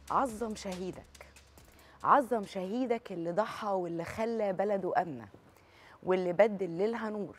عظم شهيدك عظم شهيدك اللي ضحى واللي خلى بلده أمنة واللي بدل ليلها نور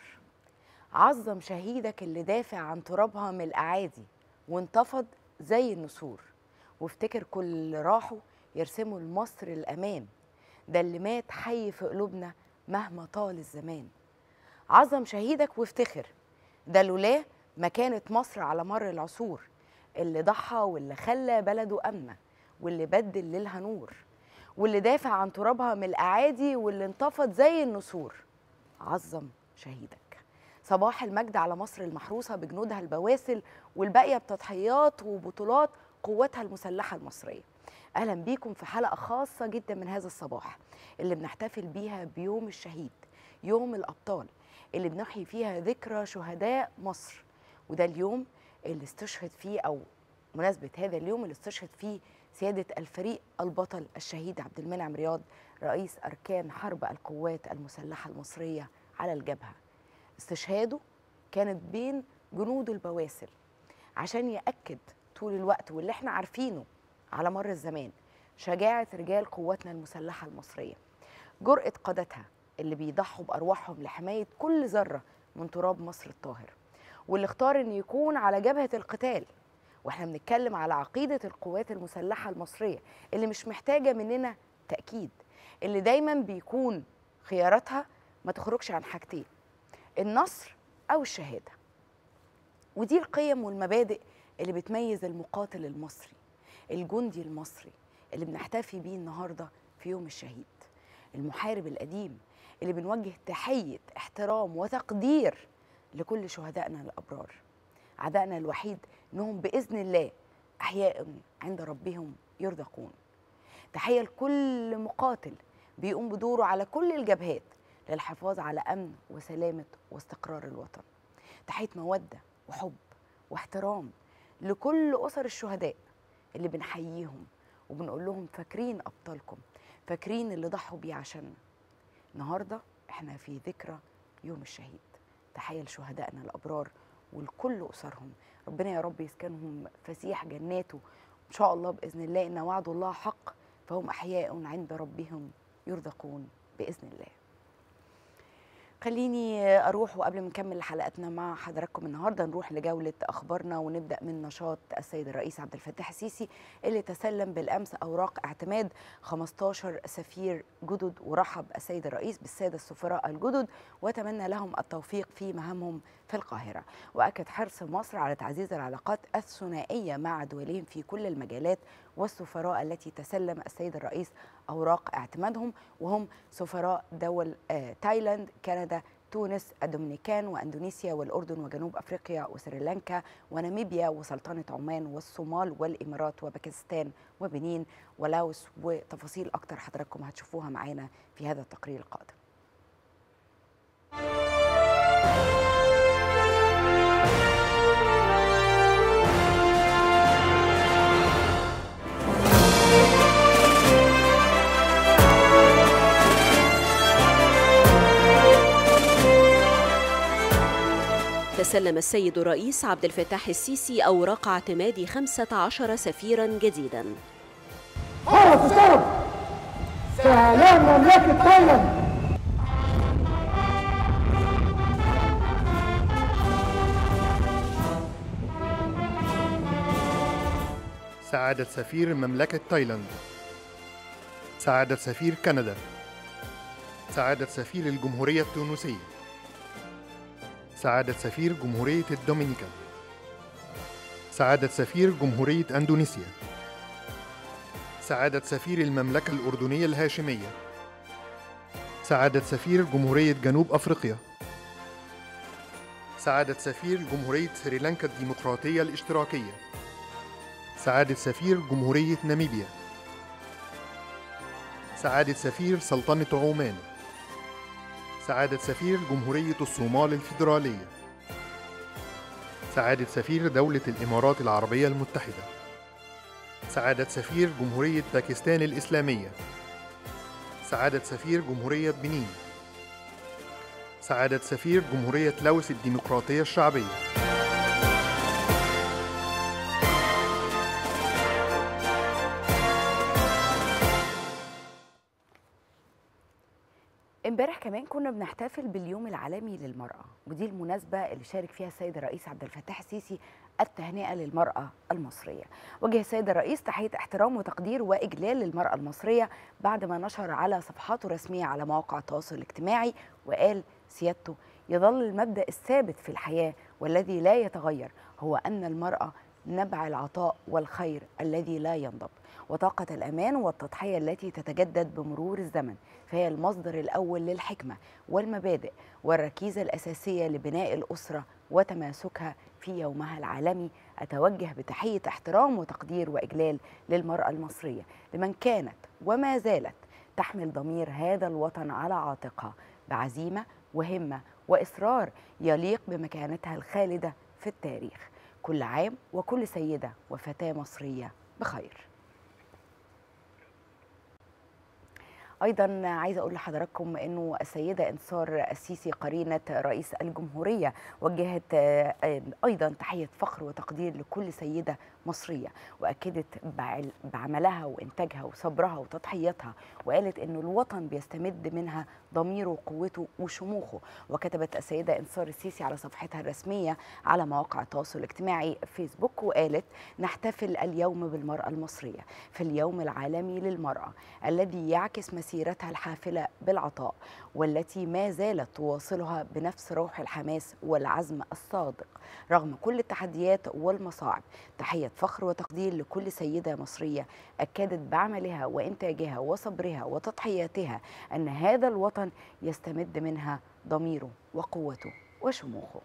عظم شهيدك اللي دافع عن ترابها من الأعادي وانتفض زي النسور وافتكر كل اللي راحوا يرسموا لمصر الأمان ده اللي مات حي في قلوبنا مهما طال الزمان عظم شهيدك وافتخر ده لولاه ما كانت مصر على مر العصور اللي ضحى واللي خلى بلده أمنة واللي بدل ليلها نور واللي دافع عن ترابها من الأعادي واللي انتفض زي النسور عظم شهيدك صباح المجد على مصر المحروسة بجنودها البواسل والباقية بتضحيات وبطولات قوتها المسلحة المصرية أهلا بيكم في حلقة خاصة جدا من هذا الصباح اللي بنحتفل بيها بيوم الشهيد يوم الأبطال اللي بنحيي فيها ذكرى شهداء مصر وده اليوم اللي استشهد فيه أو مناسبة هذا اليوم اللي استشهد فيه سيادة الفريق البطل الشهيد عبد المنعم رياض رئيس أركان حرب القوات المسلحة المصرية على الجبهة استشهاده كانت بين جنود البواسل عشان يأكد طول الوقت واللي احنا عارفينه على مر الزمان شجاعة رجال قواتنا المسلحة المصرية جرأة قادتها اللي بيضحوا بأرواحهم لحماية كل ذرة من تراب مصر الطاهر واللي اختار ان يكون على جبهة القتال واحنا بنتكلم على عقيدة القوات المسلحة المصرية اللي مش محتاجة مننا تأكيد اللي دايما بيكون خياراتها ما تخرجش عن حاجتين النصر أو الشهادة ودي القيم والمبادئ اللي بتميز المقاتل المصري الجندي المصري اللي بنحتفي بيه النهارده في يوم الشهيد المحارب القديم اللي بنوجه تحية احترام وتقدير لكل شهدائنا الأبرار عدائنا الوحيد إنهم بإذن الله أحياء عند ربهم يرزقون تحية لكل مقاتل بيقوم بدوره على كل الجبهات للحفاظ على أمن وسلامة واستقرار الوطن تحية مودة وحب واحترام لكل أسر الشهداء اللي بنحييهم وبنقول لهم فاكرين أبطالكم فاكرين اللي ضحوا بيه عشاننا النهارده احنا في ذكرى يوم الشهيد تحية لشهدائنا الأبرار ولكل أسرهم ربنا يا رب يسكنهم فسيح جناته إن شاء الله بإذن الله إن وعد الله حق فهم أحياء عند ربهم يرزقون بإذن الله خليني اروح وقبل ما نكمل حلقتنا مع حضراتكم النهارده نروح لجوله اخبارنا ونبدا من نشاط السيد الرئيس عبد الفتاح السيسي اللي تسلم بالامس اوراق اعتماد 15 سفير جدد ورحب السيد الرئيس بالساده السفراء الجدد وتمنى لهم التوفيق في مهامهم في القاهره واكد حرص مصر على تعزيز العلاقات الثنائيه مع دولهم في كل المجالات والسفراء التي تسلم السيد الرئيس اوراق اعتمادهم وهم سفراء دول آه تايلاند كندا تونس الدومينيكان واندونيسيا والاردن وجنوب افريقيا وسريلانكا وناميبيا وسلطنه عمان والصومال والامارات وباكستان وبنين ولاوس وتفاصيل اكتر حضراتكم هتشوفوها معانا في هذا التقرير القادم تسلم السيد الرئيس عبد الفتاح السيسي أوراق اعتماد 15 سفيرا جديدا خلص الشرف سلام مملكة تايلاند سعادة سفير مملكة تايلاند سعادة سفير كندا سعادة سفير الجمهورية التونسية سعادة سفير جمهورية الدومينيكان سعادة سفير جمهورية أندونيسيا سعادة سفير المملكة الأردنية الهاشمية سعادة سفير جمهورية جنوب أفريقيا سعادة سفير جمهورية سريلانكا الديمقراطية الاشتراكية سعادة سفير جمهورية ناميبيا سعادة سفير سلطنة عمان سعادة سفير جمهورية الصومال الفيدرالية سعادة سفير دولة الإمارات العربية المتحدة سعادة سفير جمهورية باكستان الإسلامية سعادة سفير جمهورية بنين سعادة سفير جمهورية لاوس الديمقراطية الشعبية امبارح كمان كنا بنحتفل باليوم العالمي للمرأة ودي المناسبة اللي شارك فيها السيد الرئيس عبد الفتاح السيسي التهنئة للمرأة المصرية وجه السيد الرئيس تحية احترام وتقدير وإجلال للمرأة المصرية بعد ما نشر على صفحاته الرسمية على مواقع التواصل الاجتماعي وقال سيادته يظل المبدأ الثابت في الحياة والذي لا يتغير هو أن المرأة نبع العطاء والخير الذي لا ينضب وطاقة الأمان والتضحية التي تتجدد بمرور الزمن فهي المصدر الأول للحكمة والمبادئ والركيزة الأساسية لبناء الأسرة وتماسكها في يومها العالمي أتوجه بتحية احترام وتقدير وإجلال للمرأة المصرية لمن كانت وما زالت تحمل ضمير هذا الوطن على عاتقها بعزيمة وهمة وإصرار يليق بمكانتها الخالدة في التاريخ كل عام وكل سيدة وفتاة مصرية بخير ايضا عايزه اقول لحضراتكم انه السيده انتصار السيسي قرينه رئيس الجمهوريه وجهت ايضا تحيه فخر وتقدير لكل سيده مصريه واكدت بعملها وانتاجها وصبرها وتضحيتها وقالت انه الوطن بيستمد منها ضميره وقوته وشموخه وكتبت السيده انتصار السيسي على صفحتها الرسميه على مواقع التواصل الاجتماعي فيسبوك وقالت نحتفل اليوم بالمراه المصريه في اليوم العالمي للمراه الذي يعكس مسيرتها الحافله بالعطاء والتي ما زالت تواصلها بنفس روح الحماس والعزم الصادق رغم كل التحديات والمصاعب تحيه فخر وتقدير لكل سيده مصريه اكدت بعملها وانتاجها وصبرها وتضحياتها ان هذا الوطن يستمد منها ضميره وقوته وشموخه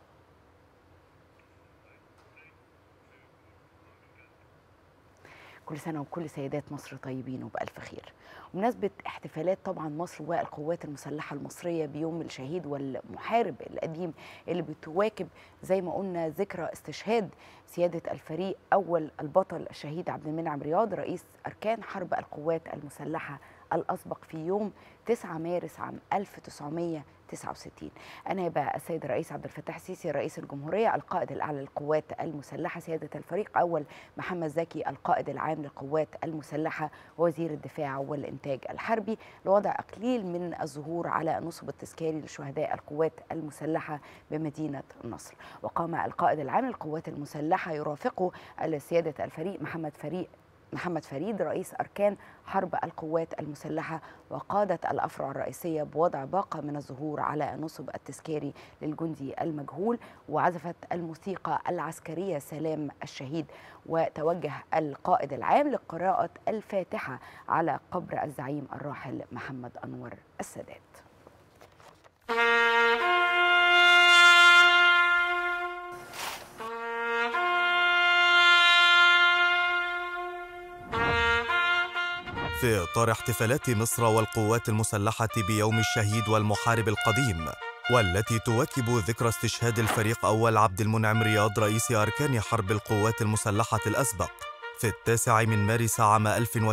كل سنة وكل سيدات مصر طيبين وبألف خير بمناسبة احتفالات طبعا مصر والقوات المسلحة المصرية بيوم الشهيد والمحارب القديم اللي بتواكب زي ما قلنا ذكرى استشهاد سيادة الفريق أول البطل الشهيد عبد المنعم رياض رئيس أركان حرب القوات المسلحة الأسبق في يوم 9 مارس عام 1969 أناب السيد الرئيس عبد الفتاح السيسي رئيس الجمهورية القائد الأعلى للقوات المسلحة سيادة الفريق أول محمد زكي القائد العام للقوات المسلحة ووزير الدفاع والإنتاج الحربي لوضع أقليل من الظهور على نصب التذكاري لشهداء القوات المسلحة بمدينة النصر وقام القائد العام للقوات المسلحة يرافقه سيادة الفريق محمد فريق محمد فريد رئيس أركان حرب القوات المسلحة وقادة الأفرع الرئيسية بوضع باقة من الظهور على نصب التذكاري للجندي المجهول وعزفت الموسيقى العسكرية سلام الشهيد وتوجه القائد العام لقراءة الفاتحة على قبر الزعيم الراحل محمد أنور السادات في إطار احتفالات مصر والقوات المسلحة بيوم الشهيد والمحارب القديم والتي تواكب ذكرى استشهاد الفريق أول عبد المنعم رياض رئيس أركان حرب القوات المسلحة الأسبق في التاسع من مارس عام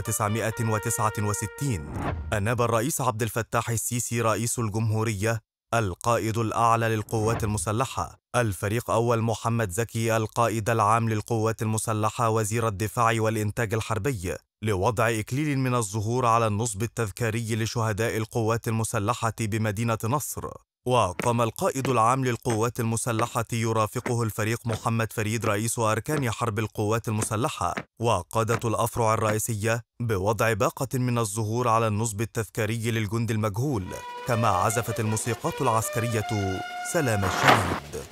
1969 أناب الرئيس عبد الفتاح السيسي رئيس الجمهورية القائد الأعلى للقوات المسلحة الفريق أول محمد زكي القائد العام للقوات المسلحة وزير الدفاع والإنتاج الحربي لوضع إكليل من الظهور على النصب التذكاري لشهداء القوات المسلحة بمدينة نصر وقام القائد العام للقوات المسلحة يرافقه الفريق محمد فريد رئيس أركان حرب القوات المسلحة وقادة الأفرع الرئيسية بوضع باقة من الظهور على النصب التذكاري للجند المجهول كما عزفت الموسيقات العسكرية سلام الشهيد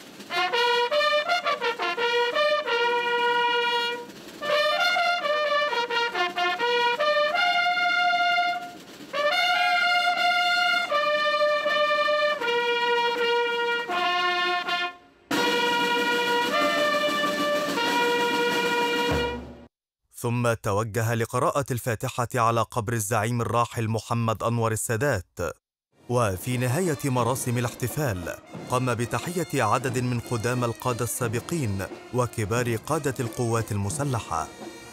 ثم توجه لقراءة الفاتحة على قبر الزعيم الراحل محمد أنور السادات وفي نهاية مراسم الاحتفال قام بتحية عدد من قدام القادة السابقين وكبار قادة القوات المسلحة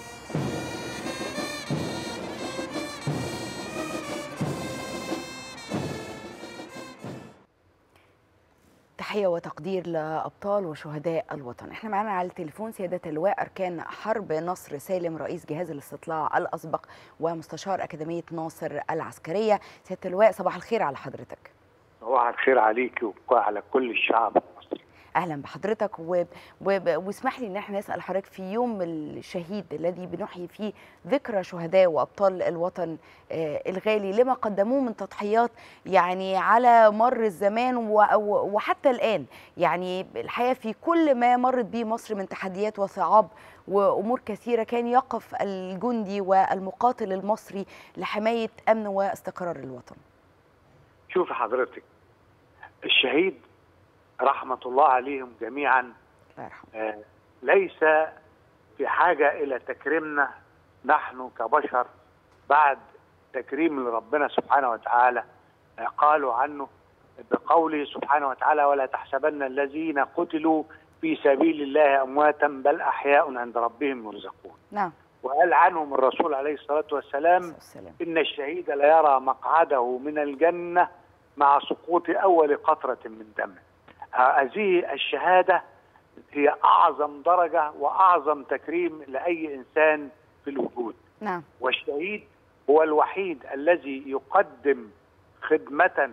تحية وتقدير لأبطال وشهداء الوطن احنا معانا على التليفون سيادة اللواء أركان حرب نصر سالم رئيس جهاز الاستطلاع الأسبق ومستشار أكاديمية ناصر العسكرية سيادة اللواء صباح الخير على حضرتك صباح الخير عليك وعلى كل الشعب المصري اهلا بحضرتك و... و... واسمح لي ان احنا نسال حضرتك في يوم الشهيد الذي بنحيي فيه ذكرى شهداء وابطال الوطن آه الغالي لما قدموه من تضحيات يعني على مر الزمان و... وحتى الان يعني الحقيقه في كل ما مرت به مصر من تحديات وصعاب وامور كثيره كان يقف الجندي والمقاتل المصري لحمايه امن واستقرار الوطن. شوف حضرتك الشهيد رحمة الله عليهم جميعا آه ليس في حاجة إلى تكريمنا نحن كبشر بعد تكريم ربنا سبحانه وتعالى آه قالوا عنه بقوله سبحانه وتعالى ولا تحسبن الذين قتلوا في سبيل الله أمواتا بل أحياء عند ربهم يرزقون نعم وقال عنهم الرسول عليه الصلاة والسلام السلام. إن الشهيد لا يرى مقعده من الجنة مع سقوط أول قطرة من دمه هذه الشهادة هي أعظم درجة وأعظم تكريم لأي إنسان في الوجود نعم والشهيد هو الوحيد الذي يقدم خدمة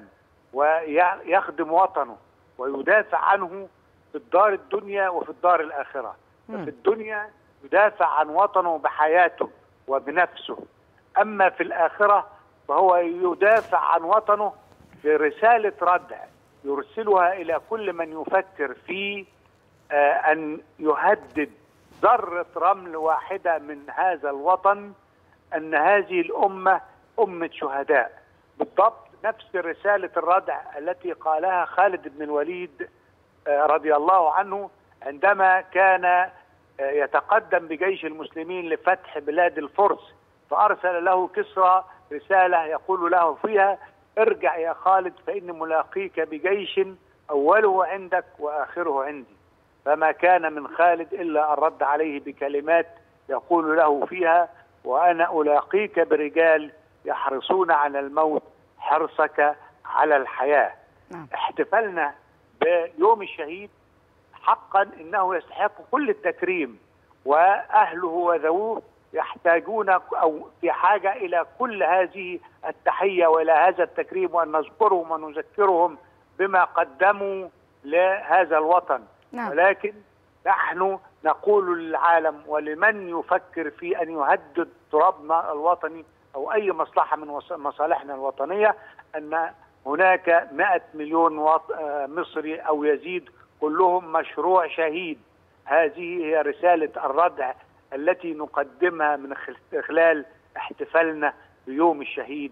ويخدم وطنه ويدافع عنه في الدار الدنيا وفي الدار الآخرة مم. في الدنيا يدافع عن وطنه بحياته وبنفسه أما في الآخرة فهو يدافع عن وطنه برسالة ردع يرسلها الى كل من يفكر في آه ان يهدد ذره رمل واحده من هذا الوطن ان هذه الامه امه شهداء بالضبط نفس رساله الردع التي قالها خالد بن الوليد آه رضي الله عنه عندما كان آه يتقدم بجيش المسلمين لفتح بلاد الفرس فارسل له كسرى رساله يقول له فيها ارجع يا خالد فإني ملاقيك بجيش أوله عندك وآخره عندي فما كان من خالد إلا أن رد عليه بكلمات يقول له فيها وأنا ألاقيك برجال يحرصون على الموت حرصك على الحياة نعم. احتفلنا بيوم الشهيد حقا إنه يستحق كل التكريم وأهله وذووه يحتاجون او في حاجه الى كل هذه التحيه والى هذا التكريم وان نذكرهم ونذكرهم بما قدموا لهذا الوطن نعم. ولكن نحن نقول للعالم ولمن يفكر في ان يهدد ترابنا الوطني او اي مصلحه من مصالحنا الوطنيه ان هناك 100 مليون مصري او يزيد كلهم مشروع شهيد هذه هي رساله الردع التي نقدمها من خلال احتفالنا بيوم الشهيد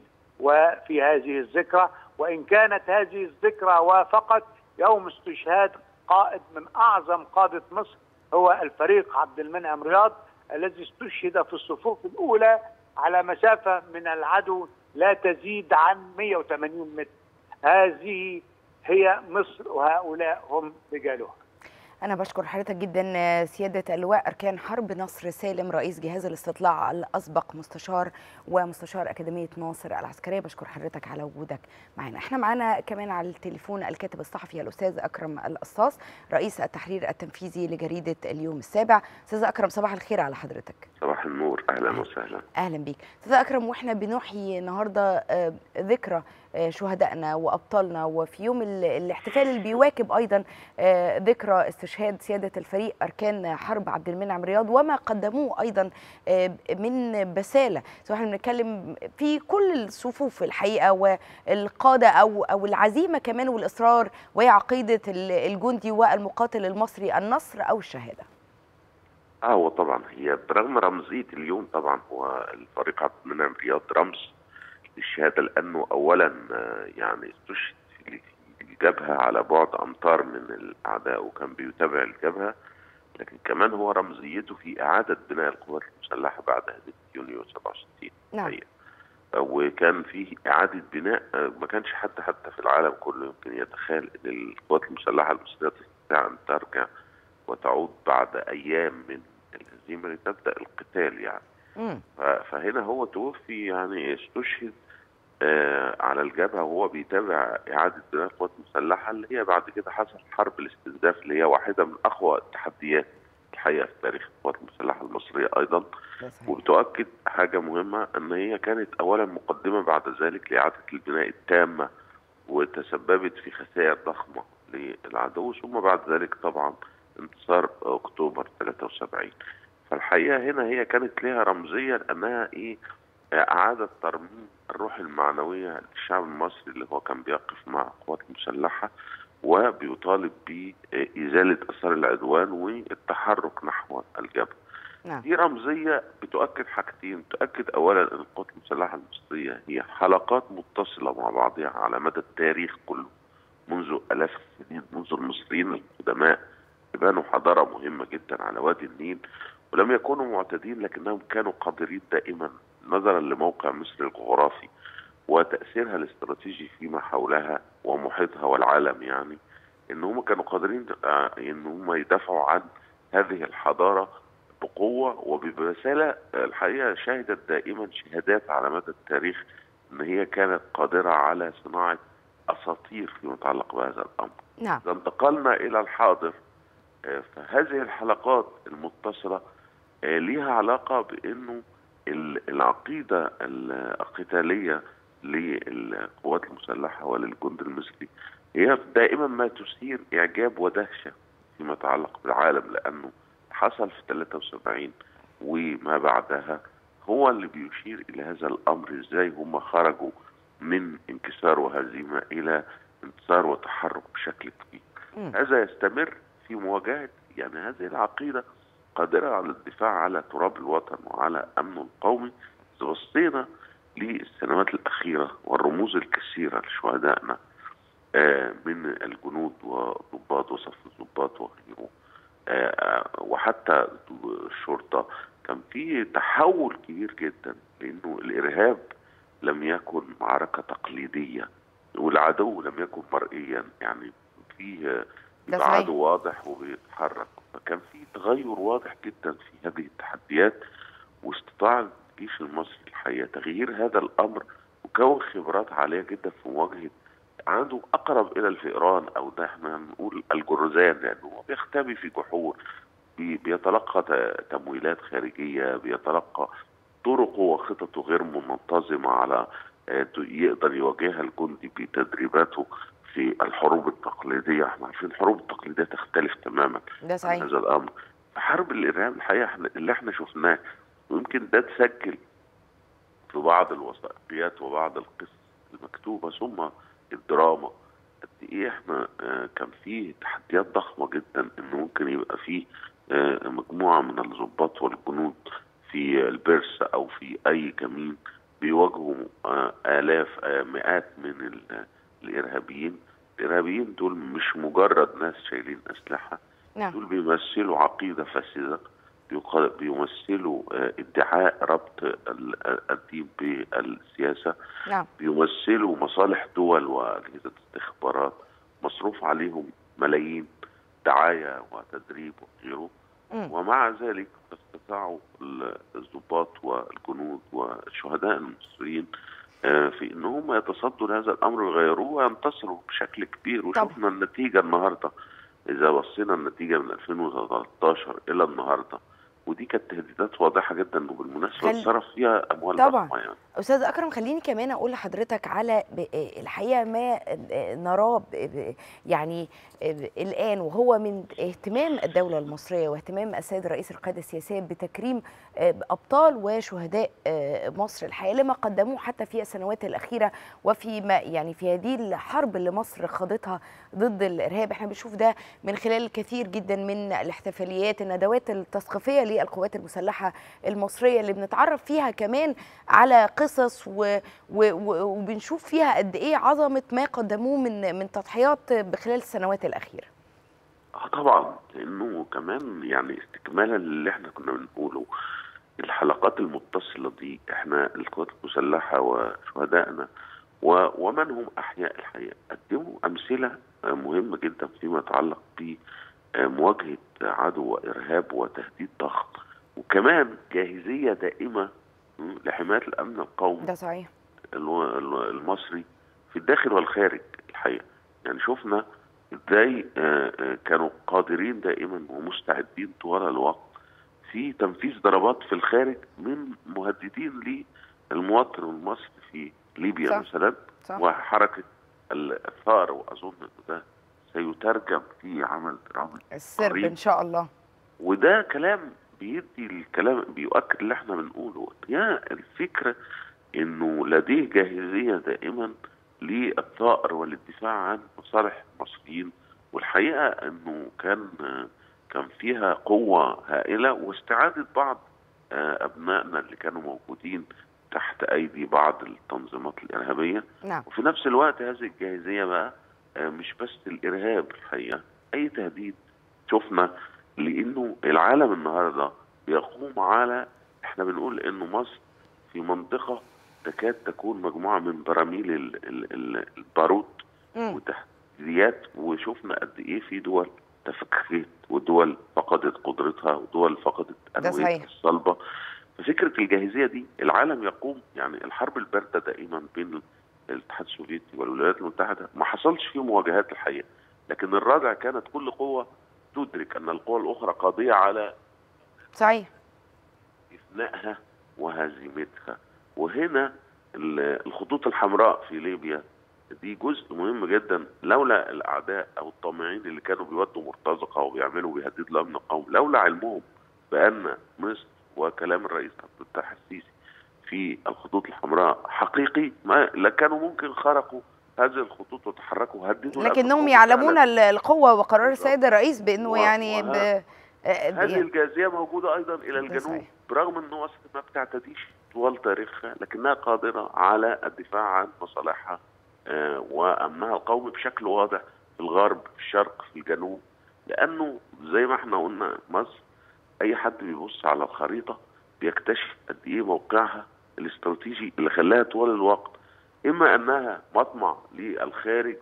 وفي هذه الذكرى وان كانت هذه الذكرى وافقت يوم استشهاد قائد من اعظم قاده مصر هو الفريق عبد المنعم رياض الذي استشهد في الصفوف الاولى على مسافه من العدو لا تزيد عن 180 متر هذه هي مصر وهؤلاء هم رجالها أنا بشكر حضرتك جدا سيادة اللواء أركان حرب نصر سالم رئيس جهاز الاستطلاع الأسبق مستشار ومستشار أكاديمية ناصر العسكرية بشكر حضرتك على وجودك معنا احنا معانا كمان على التليفون الكاتب الصحفي الأستاذ أكرم القصاص رئيس التحرير التنفيذي لجريدة اليوم السابع أستاذ أكرم صباح الخير على حضرتك صباح النور أهلا وسهلا أهلا بيك أستاذ أكرم وإحنا بنحيي النهاردة ذكرى شهدائنا وابطالنا وفي يوم الاحتفال اللي بيواكب ايضا ذكرى استشهاد سياده الفريق اركان حرب عبد المنعم رياض وما قدموه ايضا من بساله سواء احنا بنتكلم في كل الصفوف الحقيقه والقاده او او العزيمه كمان والاصرار وهي عقيده الجندي والمقاتل المصري النصر او الشهاده. اه هو طبعا هي برغم رمزيه اليوم طبعا هو الفريق عبد المنعم رياض رمز للشهاده لانه اولا يعني استشهد في الجبهه على بعد امتار من الاعداء وكان بيتابع الجبهه لكن كمان هو رمزيته في اعاده بناء القوات المسلحه بعد هزيمه يونيو 67 نعم وكان في اعاده بناء ما كانش حد حتى في العالم كله يمكن يتخيل ان القوات المسلحه المصريه تستطيع ان ترجع وتعود بعد ايام من الهزيمه لتبدا القتال يعني مم. فهنا هو توفي يعني استشهد آه على الجبهه وهو بيتابع اعاده بناء القوات المسلحه اللي هي بعد كده حصل حرب الاستنزاف اللي هي واحده من اقوى التحديات الحقيقه في تاريخ القوات المسلحه المصريه ايضا وبتؤكد حاجه مهمه ان هي كانت اولا مقدمه بعد ذلك لاعاده البناء التامه وتسببت في خسائر ضخمه للعدو ثم بعد ذلك طبعا انتصار اكتوبر 73 فالحقيقه هنا هي كانت لها رمزيه لانها ايه اعادت ترميم الروح المعنويه للشعب المصري اللي هو كان بيقف مع القوات المسلحه وبيطالب بازاله اثار العدوان والتحرك نحو الجبهه. نعم دي رمزيه بتؤكد حاجتين، تؤكد اولا ان القوات المسلحه المصريه هي حلقات متصله مع بعضها على مدى التاريخ كله منذ الاف السنين، منذ المصريين القدماء بنوا حضاره مهمه جدا على وادي النيل ولم يكونوا معتدين لكنهم كانوا قادرين دائما نظرا لموقع مصر الجغرافي وتاثيرها الاستراتيجي فيما حولها ومحيطها والعالم يعني ان هم كانوا قادرين آه، ان هم يدافعوا عن هذه الحضاره بقوه وببساله آه، الحقيقه شهدت دائما شهادات على مدى التاريخ ان هي كانت قادره على صناعه اساطير فيما يتعلق بهذا الامر. نعم اذا انتقلنا الى الحاضر آه، فهذه الحلقات المتصله آه، ليها علاقه بانه ال- العقيده القتاليه للقوات المسلحه وللجند المصري هي دائما ما تثير اعجاب ودهشه فيما يتعلق بالعالم لانه حصل في 73 وما بعدها هو اللي بيشير الى هذا الامر ازاي هم خرجوا من انكسار وهزيمه الى انتصار وتحرك بشكل كبير. مم. هذا يستمر في مواجهه يعني هذه العقيده قادره على الدفاع على تراب الوطن وعلى امنه القومي اذا بصينا للسنوات الاخيره والرموز الكثيره لشهدائنا آه، من الجنود والضباط وصف الضباط وغيره آه، وحتى الشرطه كان في تحول كبير جدا لانه الارهاب لم يكن معركه تقليديه والعدو لم يكن مرئيا يعني فيه ده يبقى صحيح. عدو واضح وبيتحرك فكان في تغير واضح جدا في هذه التحديات واستطاع الجيش المصري الحقيقه تغيير هذا الامر وكون خبرات عاليه جدا في مواجهه عنده اقرب الى الفئران او ده احنا نقول الجرذان لانه هو بيختبي في جحور بي- بيتلقى ت- تمويلات خارجيه بيتلقى طرقه وخططه غير منتظمه على آه، ت- يقدر يواجهها الجندي بتدريباته في الحروب التقليديه احنا عارفين الحروب التقليديه تختلف تماما ده عن صحيح هذا الامر حرب الارهاب الحقيقه احنا اللي احنا شفناه ويمكن ده اتسجل في بعض الوثائقيات وبعض القصص المكتوبه ثم الدراما قد ايه احنا آه، كان فيه تحديات ضخمه جدا انه ممكن يبقى فيه آه، مجموعه من الضباط والجنود في البرس او في اي كمين بيواجهوا آه، الاف آه، مئات من ال- الارهابيين الارهابيين دول مش مجرد ناس شايلين اسلحه نعم دول بيمثلوا عقيدة فاسدة بيق- بيمثلوا آه، ادعاء ربط ال- ال- الدين بالسياسة نعم بيمثلوا مصالح دول وأجهزة استخبارات مصروف عليهم ملايين دعاية وتدريب وغيره مم. ومع ذلك استطاعوا ال- الضباط والجنود والشهداء المصريين آه، في ان هم يتصدوا لهذا الامر ويغيروه وينتصروا بشكل كبير وشفنا النتيجه النهارده اذا بصينا النتيجه من 2013 الى النهارده ودي كانت تهديدات واضحه جدا وبالمناسبه خل- اتصرف فيها اموال طبعاً. ضخمه يعني استاذ اكرم خليني كمان اقول لحضرتك على ب- الحقيقه ما نراه ب- ب- يعني الان وهو من اهتمام الدوله المصريه واهتمام السيد رئيس القياده السياسيه بتكريم ابطال وشهداء مصر الحقيقه لما قدموه حتى في السنوات الاخيره وفي ما يعني في هذه الحرب اللي مصر خاضتها ضد الارهاب احنا بنشوف ده من خلال كثير جدا من الاحتفاليات الندوات التثقيفيه للقوات المسلحه المصريه اللي بنتعرف فيها كمان على قصص و... و... و... وبنشوف فيها قد ايه عظمه ما قدموه من من تضحيات بخلال السنوات الاخيره اه طبعا لانه كمان يعني استكمالا للي احنا كنا بنقوله الحلقات المتصله دي احنا القوات المسلحه وشهدائنا و... ومن هم احياء الحقيقه قدموا امثله مهمه جدا فيما يتعلق بمواجهه عدو وارهاب وتهديد ضخم وكمان جاهزيه دائمه لحمايه الامن القومي ده صحيح الو- الو- المصري في الداخل والخارج الحقيقه يعني شفنا ازاي آه، آه، كانوا قادرين دائما ومستعدين طوال الوقت في تنفيذ ضربات في الخارج من مهددين للمواطن المصري في ليبيا صح. مثلا صح وحركه الثار واظن ان ده سيترجم في عمل درامي السرب قريب. ان شاء الله وده كلام بيدي الكلام بيؤكد اللي احنا بنقوله يا الفكره انه لديه جاهزيه دائما للثأر والدفاع عن مصالح المصريين والحقيقه انه كان كان فيها قوه هائله واستعاده بعض آه، ابنائنا اللي كانوا موجودين تحت ايدي بعض التنظيمات الارهابيه نعم وفي نفس الوقت هذه الجاهزيه بقى آه، مش بس الارهاب الحقيقه اي تهديد شفنا لانه العالم النهارده بيقوم على احنا بنقول انه مصر في منطقه تكاد تكون مجموعه من براميل ال- ال- ال- البارود مم. وتحديات وشفنا قد ايه في دول تفككت ودول فقدت قدرتها ودول فقدت ده صحيح. انويتها الصلبه ففكره الجاهزيه دي العالم يقوم يعني الحرب البارده دائما بين الاتحاد السوفيتي والولايات المتحده ما حصلش فيه مواجهات الحقيقه لكن الرادع كانت كل قوه تدرك ان القوى الاخرى قادره على صحيح إفنائها وهزيمتها وهنا ال- الخطوط الحمراء في ليبيا دي جزء مهم جدا لولا الاعداء او الطامعين اللي كانوا بيودوا مرتزقه وبيعملوا بيهددوا الامن القومي لولا علمهم بان مصر وكلام الرئيس عبد الفتاح السيسي في الخطوط الحمراء حقيقي ما لا كانوا ممكن خرقوا هذه الخطوط وتحركوا وهددوا الأمن لكنهم القومي يعلمون فعلاً. ال- القوه وقرار بالظبط. السيد الرئيس بانه و- يعني ب... وه- آه، هذه ب- الجاذبيه موجوده ايضا الى ده الجنوب صحيح. برغم ان مصر ما بتعتديش طوال تاريخها لكنها قادره على الدفاع عن مصالحها آه، وامنها القومي بشكل واضح في الغرب في الشرق في الجنوب لانه زي ما احنا قلنا مصر اي حد بيبص على الخريطه بيكتشف قد ايه موقعها الاستراتيجي اللي خلاها طوال الوقت اما انها مطمع للخارج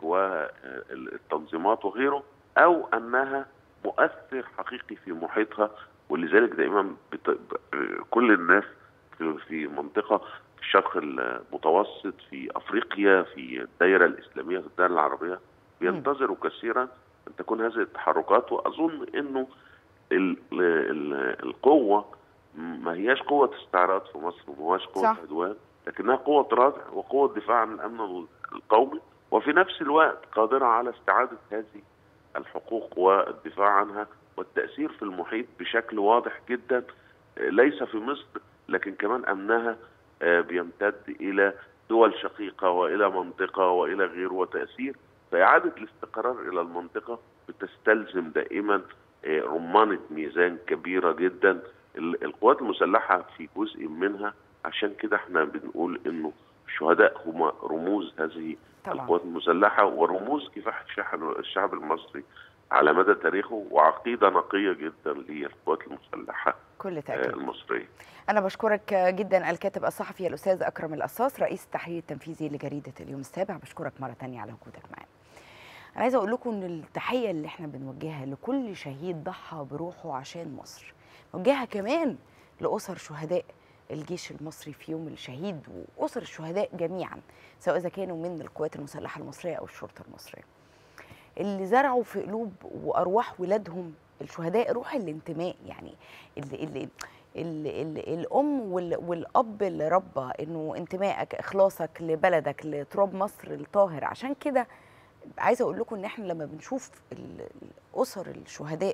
والتنظيمات وغيره او انها مؤثر حقيقي في محيطها ولذلك دائما بت... ب- كل الناس في- في منطقه في الشرق المتوسط في افريقيا في الدائره الاسلاميه في الدائره العربيه بينتظروا كثيرا ان تكون هذه التحركات واظن انه ال... ال... القوه ما هياش قوه استعراض في مصر وما هياش قوه صح. عدوان لكنها قوه رادع وقوه دفاع عن الامن القومي وفي نفس الوقت قادره على استعاده هذه الحقوق والدفاع عنها والتأثير في المحيط بشكل واضح جدا آه، ليس في مصر لكن كمان أمنها آه، بيمتد إلى دول شقيقة وإلى منطقة وإلى غيره وتأثير فإعادة الاستقرار إلى المنطقة بتستلزم دائما آه، رمانة ميزان كبيرة جدا ال- القوات المسلحة في جزء منها عشان كده احنا بنقول انه الشهداء هم رموز هذه طبعا القوات المسلحة ورموز كفاح الشعب الشعب المصري على مدى تاريخه وعقيدة نقية جدا للقوات المسلحة كل آه، تاكيد المصرية انا بشكرك جدا الكاتب الصحفي الاستاذ اكرم القصاص رئيس التحرير التنفيذي لجريده اليوم السابع بشكرك مره تانية على وجودك معانا انا عايزه اقول لكم ان التحيه اللي احنا بنوجهها لكل شهيد ضحى بروحه عشان مصر نوجهها كمان لاسر شهداء الجيش المصري في يوم الشهيد واسر الشهداء جميعا سواء اذا كانوا من القوات المسلحه المصريه او الشرطه المصريه اللي زرعوا في قلوب وارواح ولادهم الشهداء روح الانتماء يعني اللي اللي ال ال الام وال والاب اللي ربى انه انتمائك اخلاصك لبلدك لتراب مصر الطاهر عشان كده عايزه اقول لكم ان احنا لما بنشوف ال- الاسر الشهداء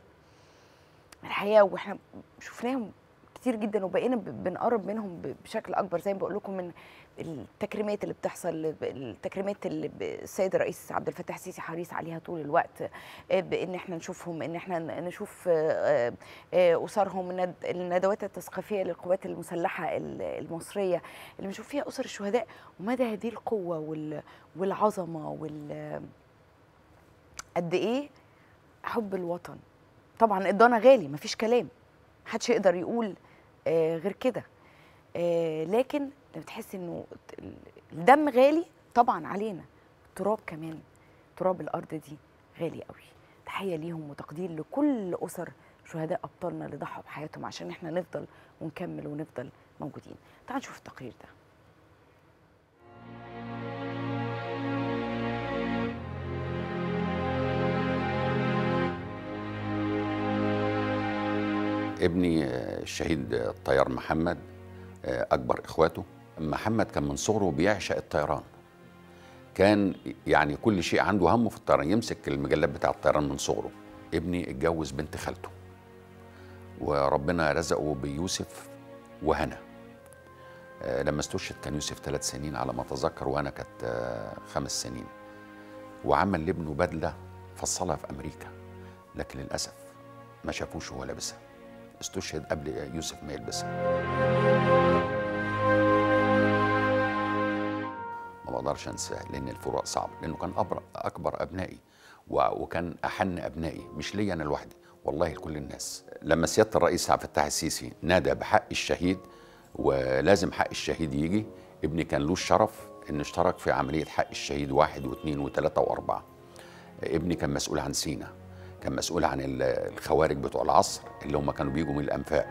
الحقيقه واحنا شفناهم كتير جدا وبقينا ب- بنقرب منهم ب- بشكل اكبر زي ما بقول لكم من التكريمات اللي بتحصل التكريمات اللي ب- السيد الرئيس عبد الفتاح السيسي حريص عليها طول الوقت آه، بان احنا نشوفهم ان احنا ن- نشوف آه، آه، اسرهم الند- الندوات التثقيفيه للقوات المسلحه ال- المصريه اللي بنشوف فيها اسر الشهداء ومدى هذه القوه وال- والعظمه وال قد ايه حب الوطن طبعا ادانا غالي مفيش كلام محدش يقدر يقول آه غير كده آه لكن لما تحس انه ال- الدم غالي طبعا علينا التراب كمان تراب الارض دي غالي قوي تحيه ليهم وتقدير لكل اسر شهداء ابطالنا اللي ضحوا بحياتهم عشان احنا نفضل ونكمل ونفضل موجودين تعالوا نشوف التقرير ده ابني آه، الشهيد الطيار محمد آه، اكبر اخواته محمد كان من صغره بيعشق الطيران كان يعني كل شيء عنده همه في الطيران يمسك المجلات بتاع الطيران من صغره ابني اتجوز بنت خالته وربنا رزقه بيوسف وهنا آه، لما استشهد كان يوسف ثلاث سنين على ما اتذكر وهنا كانت آه، خمس سنين وعمل لابنه بدله فصلها في امريكا لكن للاسف ما شافوش وهو لابسها استشهد قبل يوسف ما يلبسها ما بقدرش انساه لان الفروق صعبه لانه كان أبر اكبر ابنائي و- وكان احن ابنائي مش ليا انا لوحدي والله لكل الناس لما سياده الرئيس عبد الفتاح السيسي نادى بحق الشهيد ولازم حق الشهيد يجي ابني كان له الشرف انه اشترك في عمليه حق الشهيد واحد واثنين وثلاثه واربعه ابني كان مسؤول عن سينا كان مسؤول عن ال- الخوارج بتوع العصر اللي هم كانوا بيجوا من الانفاق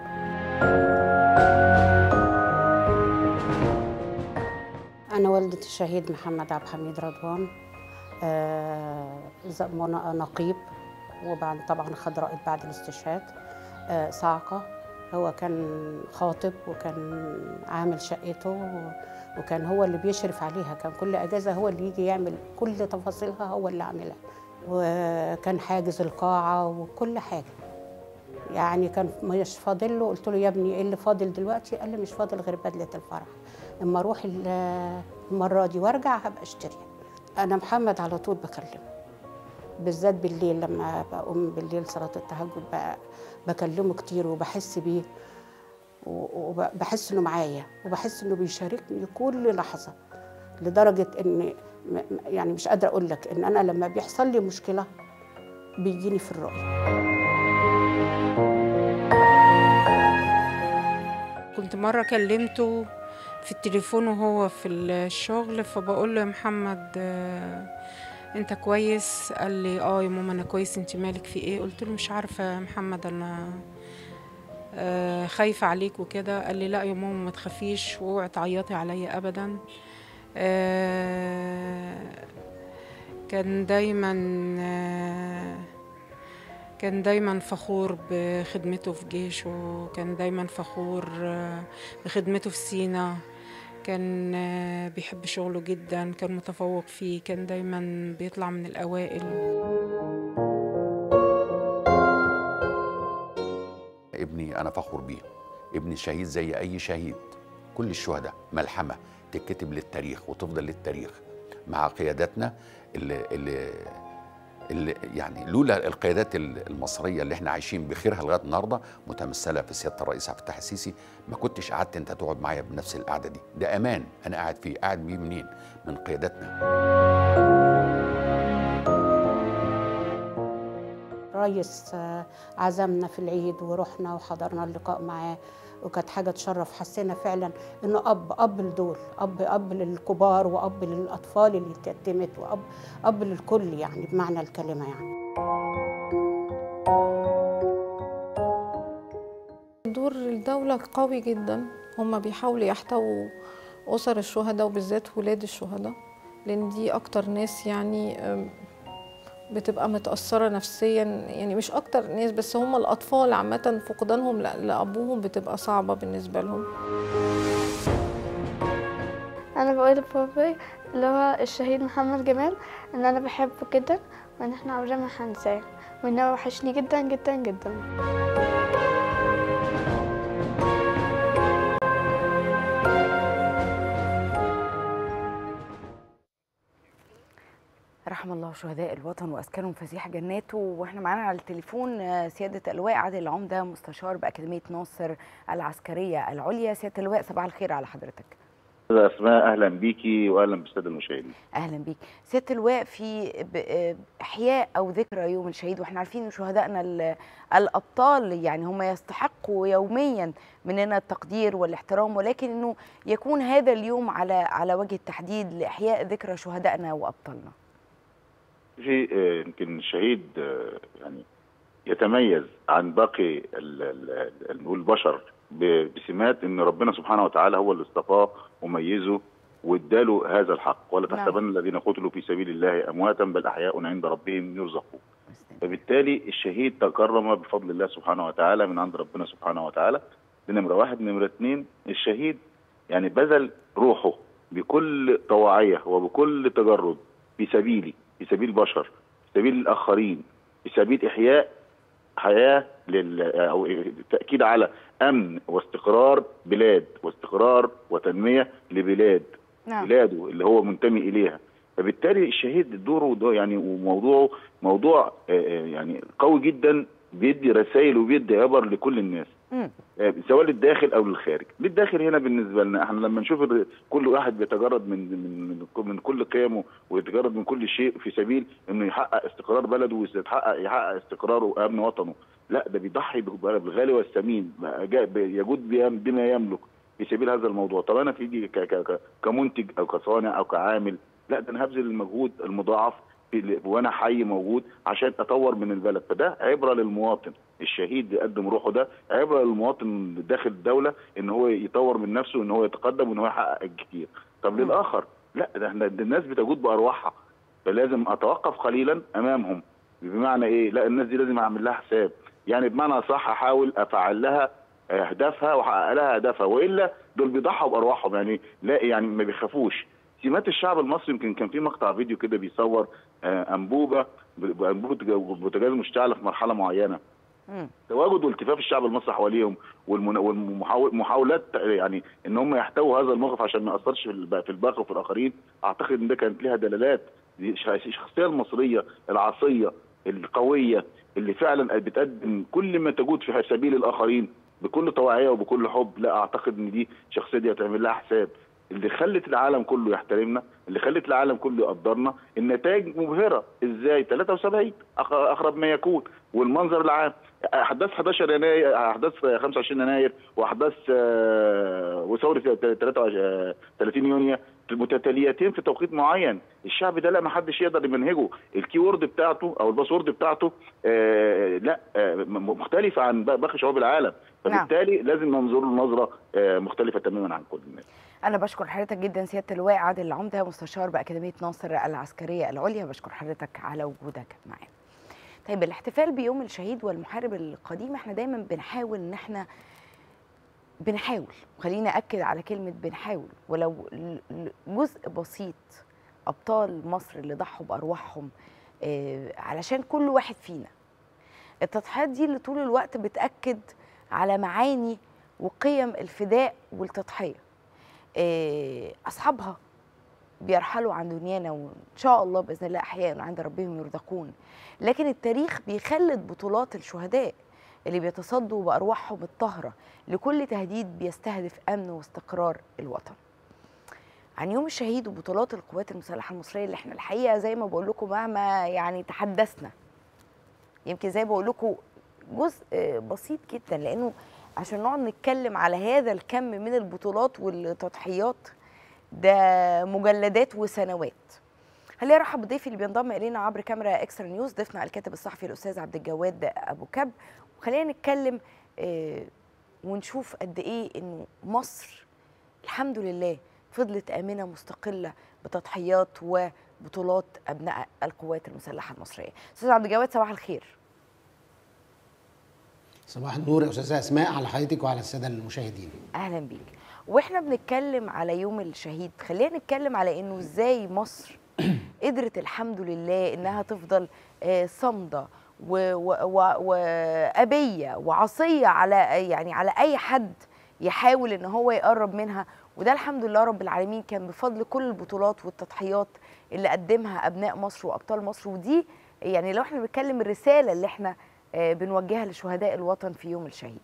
أنا والدة الشهيد محمد عبد الحميد رضوان آه، ز- من- نقيب وبعد طبعا خد رائد بعد الاستشهاد آه، صاعقة هو كان خاطب وكان عامل شقته و- وكان هو اللي بيشرف عليها كان كل أجازة هو اللي يجي يعمل كل تفاصيلها هو اللي عاملها وكان حاجز القاعة وكل حاجة يعني كان مش فاضل له قلت له يا ابني ايه اللي فاضل دلوقتي قال لي مش فاضل غير بدله الفرح اما اروح ال- المره دي وارجع هبقى اشتريها انا محمد على طول بكلمه بالذات بالليل لما بقوم بالليل صلاه التهجد بقى بكلمه كتير وبحس بيه وبحس انه معايا وبحس انه بيشاركني كل لحظه لدرجه ان م- م- يعني مش قادره اقول لك ان انا لما بيحصل لي مشكله بيجيني في الرؤيه كنت مرة كلمته في التليفون وهو في الشغل فبقول له يا محمد آه، انت كويس قال لي اه يا ماما انا كويس انت مالك في ايه قلت له مش عارفة يا محمد انا آه، خايفة عليك وكده قال لي لا يا ماما ما تخافيش واوعي تعيطي عليا ابدا آه، كان دايما آه، كان دايما فخور بخدمته في جيشه كان دايما فخور آه، بخدمته في سينا كان آه، بيحب شغله جدا كان متفوق فيه كان دايما بيطلع من الأوائل ابني انا فخور بيه ابني شهيد زي اي شهيد كل الشهداء ملحمه تتكتب للتاريخ وتفضل للتاريخ مع قياداتنا اللي, اللي, اللي يعني لولا القيادات المصريه اللي احنا عايشين بخيرها لغايه النهارده متمثله في سياده الرئيس عبد الفتاح السيسي ما كنتش قعدت انت تقعد معايا بنفس القعده دي ده امان انا قاعد فيه قاعد بيه منين من قياداتنا ريس آه، عزمنا في العيد ورحنا وحضرنا اللقاء معاه وكانت حاجه تشرف حسينا فعلا انه اب اب لدول اب اب للكبار واب للاطفال اللي اتيتمت واب اب للكل يعني بمعنى الكلمه يعني دور الدولة قوي جدا هم بيحاولوا يحتووا أسر الشهداء وبالذات ولاد الشهداء لأن دي أكتر ناس يعني أم، بتبقى متأثرة نفسيا يعني مش أكتر ناس بس هم الأطفال عامة فقدانهم ل- لأبوهم بتبقى صعبة بالنسبة لهم انا بقول لبابي اللي هو الشهيد محمد جمال ان انا بحبه جدا وان احنا عمرنا ما هنساه وان هو وحشني جدا جدا جدا رحم الله شهداء الوطن واسكنهم فسيح جناته واحنا معانا على التليفون آه، سياده اللواء عادل العمده مستشار باكاديميه ناصر العسكريه العليا سياده اللواء صباح الخير على حضرتك أستاذة أسماء أهلا بيكي وأهلا بالسادة المشاهدين اهلا بيك سياده اللواء في ب- آه، احياء او ذكرى يوم الشهيد واحنا عارفين ان شهدائنا ال- الابطال يعني هم يستحقوا يوميا مننا التقدير والاحترام ولكن انه يكون هذا اليوم على على وجه التحديد لاحياء ذكرى شهدائنا وابطالنا في آه، يمكن الشهيد آه، يعني يتميز عن باقي ال- ال- ال- نقول البشر ب- بسمات ان ربنا سبحانه وتعالى هو اللي اصطفاه وميزه واداله هذا الحق ولا نعم. تحسبن الذين قتلوا في سبيل الله امواتا بل احياء عند ربهم يرزقون فبالتالي الشهيد تكرم بفضل الله سبحانه وتعالى من عند ربنا سبحانه وتعالى دي نمره واحد نمره اثنين الشهيد يعني بذل روحه بكل طواعيه وبكل تجرد في سبيلي في سبيل البشر في سبيل الاخرين في سبيل احياء حياه لل او التاكيد على امن واستقرار بلاد واستقرار وتنميه لبلاد نعم. بلاده اللي هو منتمي اليها فبالتالي الشهيد دوره ده يعني وموضوعه موضوع آه، آه، يعني قوي جدا بيدي رسائل وبيدي عبر لكل الناس مم. آه، سواء للداخل او للخارج للداخل هنا بالنسبه لنا احنا لما نشوف ال- كل واحد بيتجرد من من من, من كل قيمه ويتجرد من كل شيء في سبيل انه يحقق استقرار بلده ويحقق يحقق استقراره وامن وطنه لا ده بيضحي بالغالي والثمين بقى جا- يجود بيم- بما يملك في سبيل هذا الموضوع طب انا في ايدي ك- ك- ك- كمنتج او كصانع او كعامل لا ده انا هبذل المجهود المضاعف في- وانا حي موجود عشان اطور من البلد فده عبره للمواطن الشهيد بيقدم روحه ده عبره للمواطن داخل الدوله ان هو يطور من نفسه ان هو يتقدم وان هو يحقق الكتير طب للاخر لا ده احنا ده الناس بتجود بارواحها فلازم اتوقف قليلا امامهم بمعنى ايه لا الناس دي لازم اعمل لها حساب يعني بمعنى صح احاول افعل لها اهدافها واحقق لها اهدافها والا دول بيضحوا بارواحهم يعني لا يعني ما بيخافوش سمات الشعب المصري يمكن كان في مقطع فيديو كده بيصور آه، انبوبه بانبوبه بوتاجاز مشتعله في مرحله معينه مم. تواجد والتفاف الشعب المصري حواليهم والمحاولات يعني ان هم يحتووا هذا الموقف عشان ما ياثرش في الب- في الباقي وفي الاخرين اعتقد ان ده كانت لها دلالات دي ش- الشخصيه المصريه العصيه القويه اللي فعلا بتقدم كل ما تجود في سبيل الاخرين بكل طواعيه وبكل حب لا اعتقد ان دي الشخصيه دي هتعمل لها حساب اللي خلت العالم كله يحترمنا اللي خلت العالم كله يقدرنا النتائج مبهره ازاي 73 أق- اقرب ما يكون والمنظر العام احداث 11 يناير احداث 25 يناير واحداث آه، وثوره 30 يونيو متتاليتين في توقيت معين الشعب ده لا ما حدش يقدر يمنهجه الكي وورد بتاعته او الباسورد بتاعته آه لا آه م- مختلفه عن باقي شعوب العالم نعم. فبالتالي لازم ننظر له نظره آه مختلفه تماما عن كل الناس أنا بشكر حضرتك جدا سيادة اللواء عادل العمدة مستشار بأكاديمية ناصر العسكرية العليا بشكر حضرتك على وجودك معانا. طيب الاحتفال بيوم الشهيد والمحارب القديم احنا دايما بنحاول ان احنا بنحاول خليني أكد على كلمة بنحاول ولو ل- ل- جزء بسيط أبطال مصر اللي ضحوا بأرواحهم آه، علشان كل واحد فينا التضحيات دي اللي طول الوقت بتأكد على معاني وقيم الفداء والتضحية آه، أصحابها بيرحلوا عن دنيانا وإن شاء الله بإذن الله أحياء عند ربهم يرزقون لكن التاريخ بيخلد بطولات الشهداء اللي بيتصدوا بأرواحهم الطاهرة لكل تهديد بيستهدف أمن واستقرار الوطن عن يوم الشهيد وبطولات القوات المسلحة المصرية اللي احنا الحقيقة زي ما بقول لكم مهما يعني تحدثنا يمكن زي ما بقول لكم جزء بسيط جدا لانه عشان نقعد نتكلم على هذا الكم من البطولات والتضحيات ده مجلدات وسنوات خليني ارحب بضيفي اللي بينضم الينا عبر كاميرا اكسترا نيوز ضيفنا الكاتب الصحفي الاستاذ عبد الجواد ابو كب وخلينا نتكلم آه، ونشوف قد ايه انه مصر الحمد لله فضلت امنه مستقله بتضحيات وبطولات ابناء القوات المسلحه المصريه استاذ عبد الجواد صباح الخير صباح النور يا استاذه اسماء على حضرتك وعلى الساده المشاهدين اهلا بيك واحنا بنتكلم على يوم الشهيد خلينا نتكلم على انه ازاي مصر قدرت الحمد لله انها تفضل آه، صامده و- و- و- وابيه وعصيه على يعني على اي حد يحاول ان هو يقرب منها وده الحمد لله رب العالمين كان بفضل كل البطولات والتضحيات اللي قدمها ابناء مصر وابطال مصر ودي يعني لو احنا بنتكلم الرساله اللي احنا آه، بنوجهها لشهداء الوطن في يوم الشهيد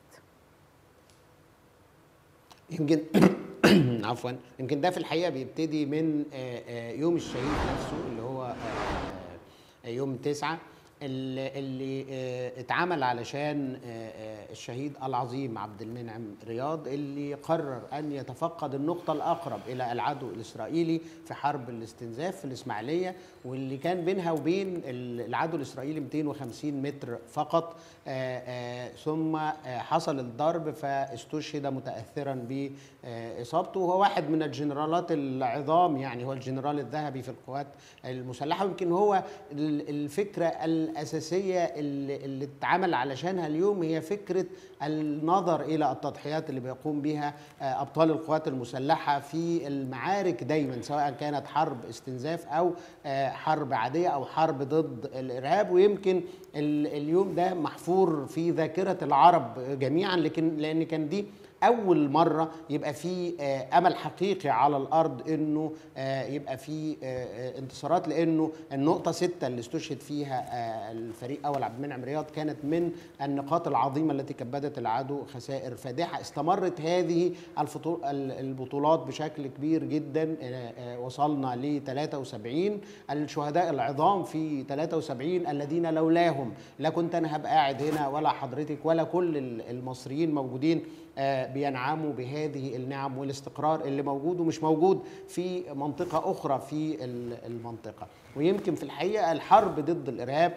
يمكن عفوا يمكن ده في الحقيقه بيبتدي من آه، آه، يوم الشهيد نفسه اللي هو آه، آه، يوم تسعة اللي, اللي آه، اتعمل علشان آه، آه، الشهيد العظيم عبد المنعم رياض اللي قرر ان يتفقد النقطه الاقرب الى العدو الاسرائيلي في حرب الاستنزاف في الاسماعيليه واللي كان بينها وبين العدو الاسرائيلي 250 متر فقط آه، آه، ثم آه، حصل الضرب فاستشهد متاثرا باصابته وهو واحد من الجنرالات العظام يعني هو الجنرال الذهبي في القوات المسلحه ويمكن هو ال- الفكره ال- الاساسيه اللي, اللي اتعمل علشانها اليوم هي فكره النظر الى التضحيات اللي بيقوم بها آه، ابطال القوات المسلحه في المعارك دايما سواء كانت حرب استنزاف او آه، حرب عاديه او حرب ضد الارهاب ويمكن ال- اليوم ده محفور في ذاكره العرب جميعا لكن لان كان دي اول مره يبقى في آه، امل حقيقي على الارض انه آه، يبقى في آه، آه، انتصارات لانه النقطه ستة اللي استشهد فيها آه، الفريق اول عبد المنعم رياض كانت من النقاط العظيمه التي كبدت العدو خسائر فادحه استمرت هذه الفطو- ال- البطولات بشكل كبير جدا آه، آه، وصلنا ل 73 الشهداء العظام في 73 الذين لولاهم لا كنت انا هبقى قاعد هنا ولا حضرتك ولا كل ال- المصريين موجودين آه، بينعموا بهذه النعم والاستقرار اللي موجود ومش موجود في منطقة أخرى في ال- المنطقة ويمكن في الحقيقة الحرب ضد الإرهاب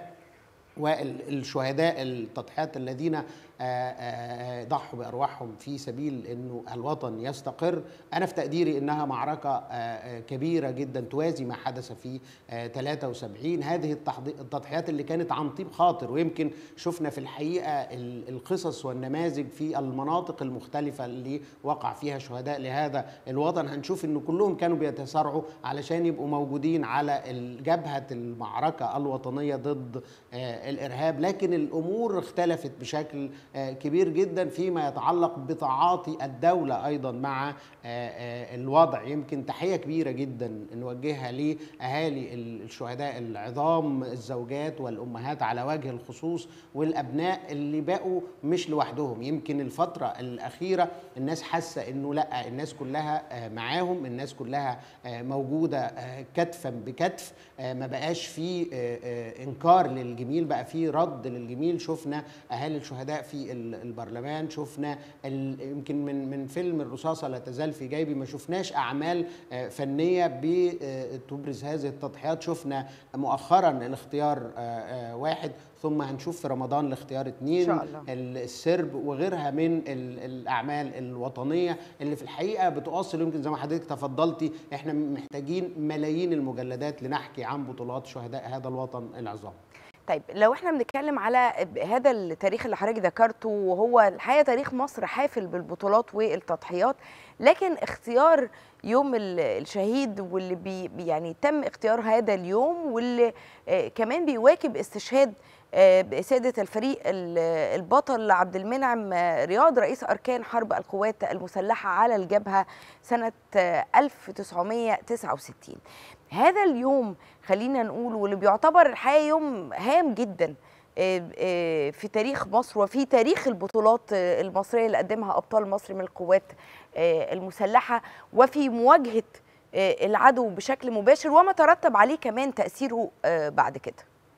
والشهداء التضحيات الذين آه، آه، ضحوا بأرواحهم في سبيل أنه الوطن يستقر أنا في تقديري أنها معركة آه، آه، كبيرة جدا توازي ما حدث في آه، 73 هذه التحضي- التضحيات اللي كانت عن طيب خاطر ويمكن شفنا في الحقيقة ال- القصص والنماذج في المناطق المختلفة اللي وقع فيها شهداء لهذا الوطن هنشوف أنه كلهم كانوا بيتسارعوا علشان يبقوا موجودين على ال- جبهة المعركة الوطنية ضد آه، الإرهاب لكن الأمور اختلفت بشكل آه، كبير جدا فيما يتعلق بتعاطي الدولة أيضا مع آه، آه، الوضع يمكن تحية كبيرة جدا نوجهها لأهالي ال- الشهداء العظام الزوجات والأمهات على وجه الخصوص والأبناء اللي بقوا مش لوحدهم يمكن الفترة الأخيرة الناس حاسة أنه لا الناس كلها آه، معاهم الناس كلها آه، موجودة آه، كتفا بكتف آه، ما بقاش في آه، آه، إنكار للجميل بقى في رد للجميل شفنا أهالي الشهداء في ال- البرلمان شفنا ال- يمكن من من فيلم الرصاصة لا تزال في جيبي ما شفناش أعمال آه، فنية بتبرز هذه التضحيات شفنا مؤخرا الاختيار آه، آه، واحد ثم هنشوف في رمضان الاختيار اتنين إن شاء الله. السرب وغيرها من ال- الاعمال الوطنيه اللي في الحقيقه بتواصل يمكن زي ما حضرتك تفضلتي احنا محتاجين ملايين المجلدات لنحكي عن بطولات شهداء هذا الوطن العظام طيب لو احنا بنتكلم على هذا التاريخ اللي حضرتك ذكرته وهو الحقيقه تاريخ مصر حافل بالبطولات والتضحيات لكن اختيار يوم ال- الشهيد واللي بي يعني تم اختيار هذا اليوم واللي آه، كمان بيواكب استشهاد آه، بسيادة الفريق ال- البطل عبد المنعم آه، رياض رئيس أركان حرب القوات المسلحة على الجبهة سنة آه، 1969 هذا اليوم خلينا نقول واللي بيعتبر الحقيقة يوم هام جدا آه، آه، في تاريخ مصر وفي تاريخ البطولات آه، المصرية اللي قدمها أبطال مصر من القوات آه، المسلحة وفي مواجهة آه، العدو بشكل مباشر وما ترتب عليه كمان تأثيره آه، بعد كده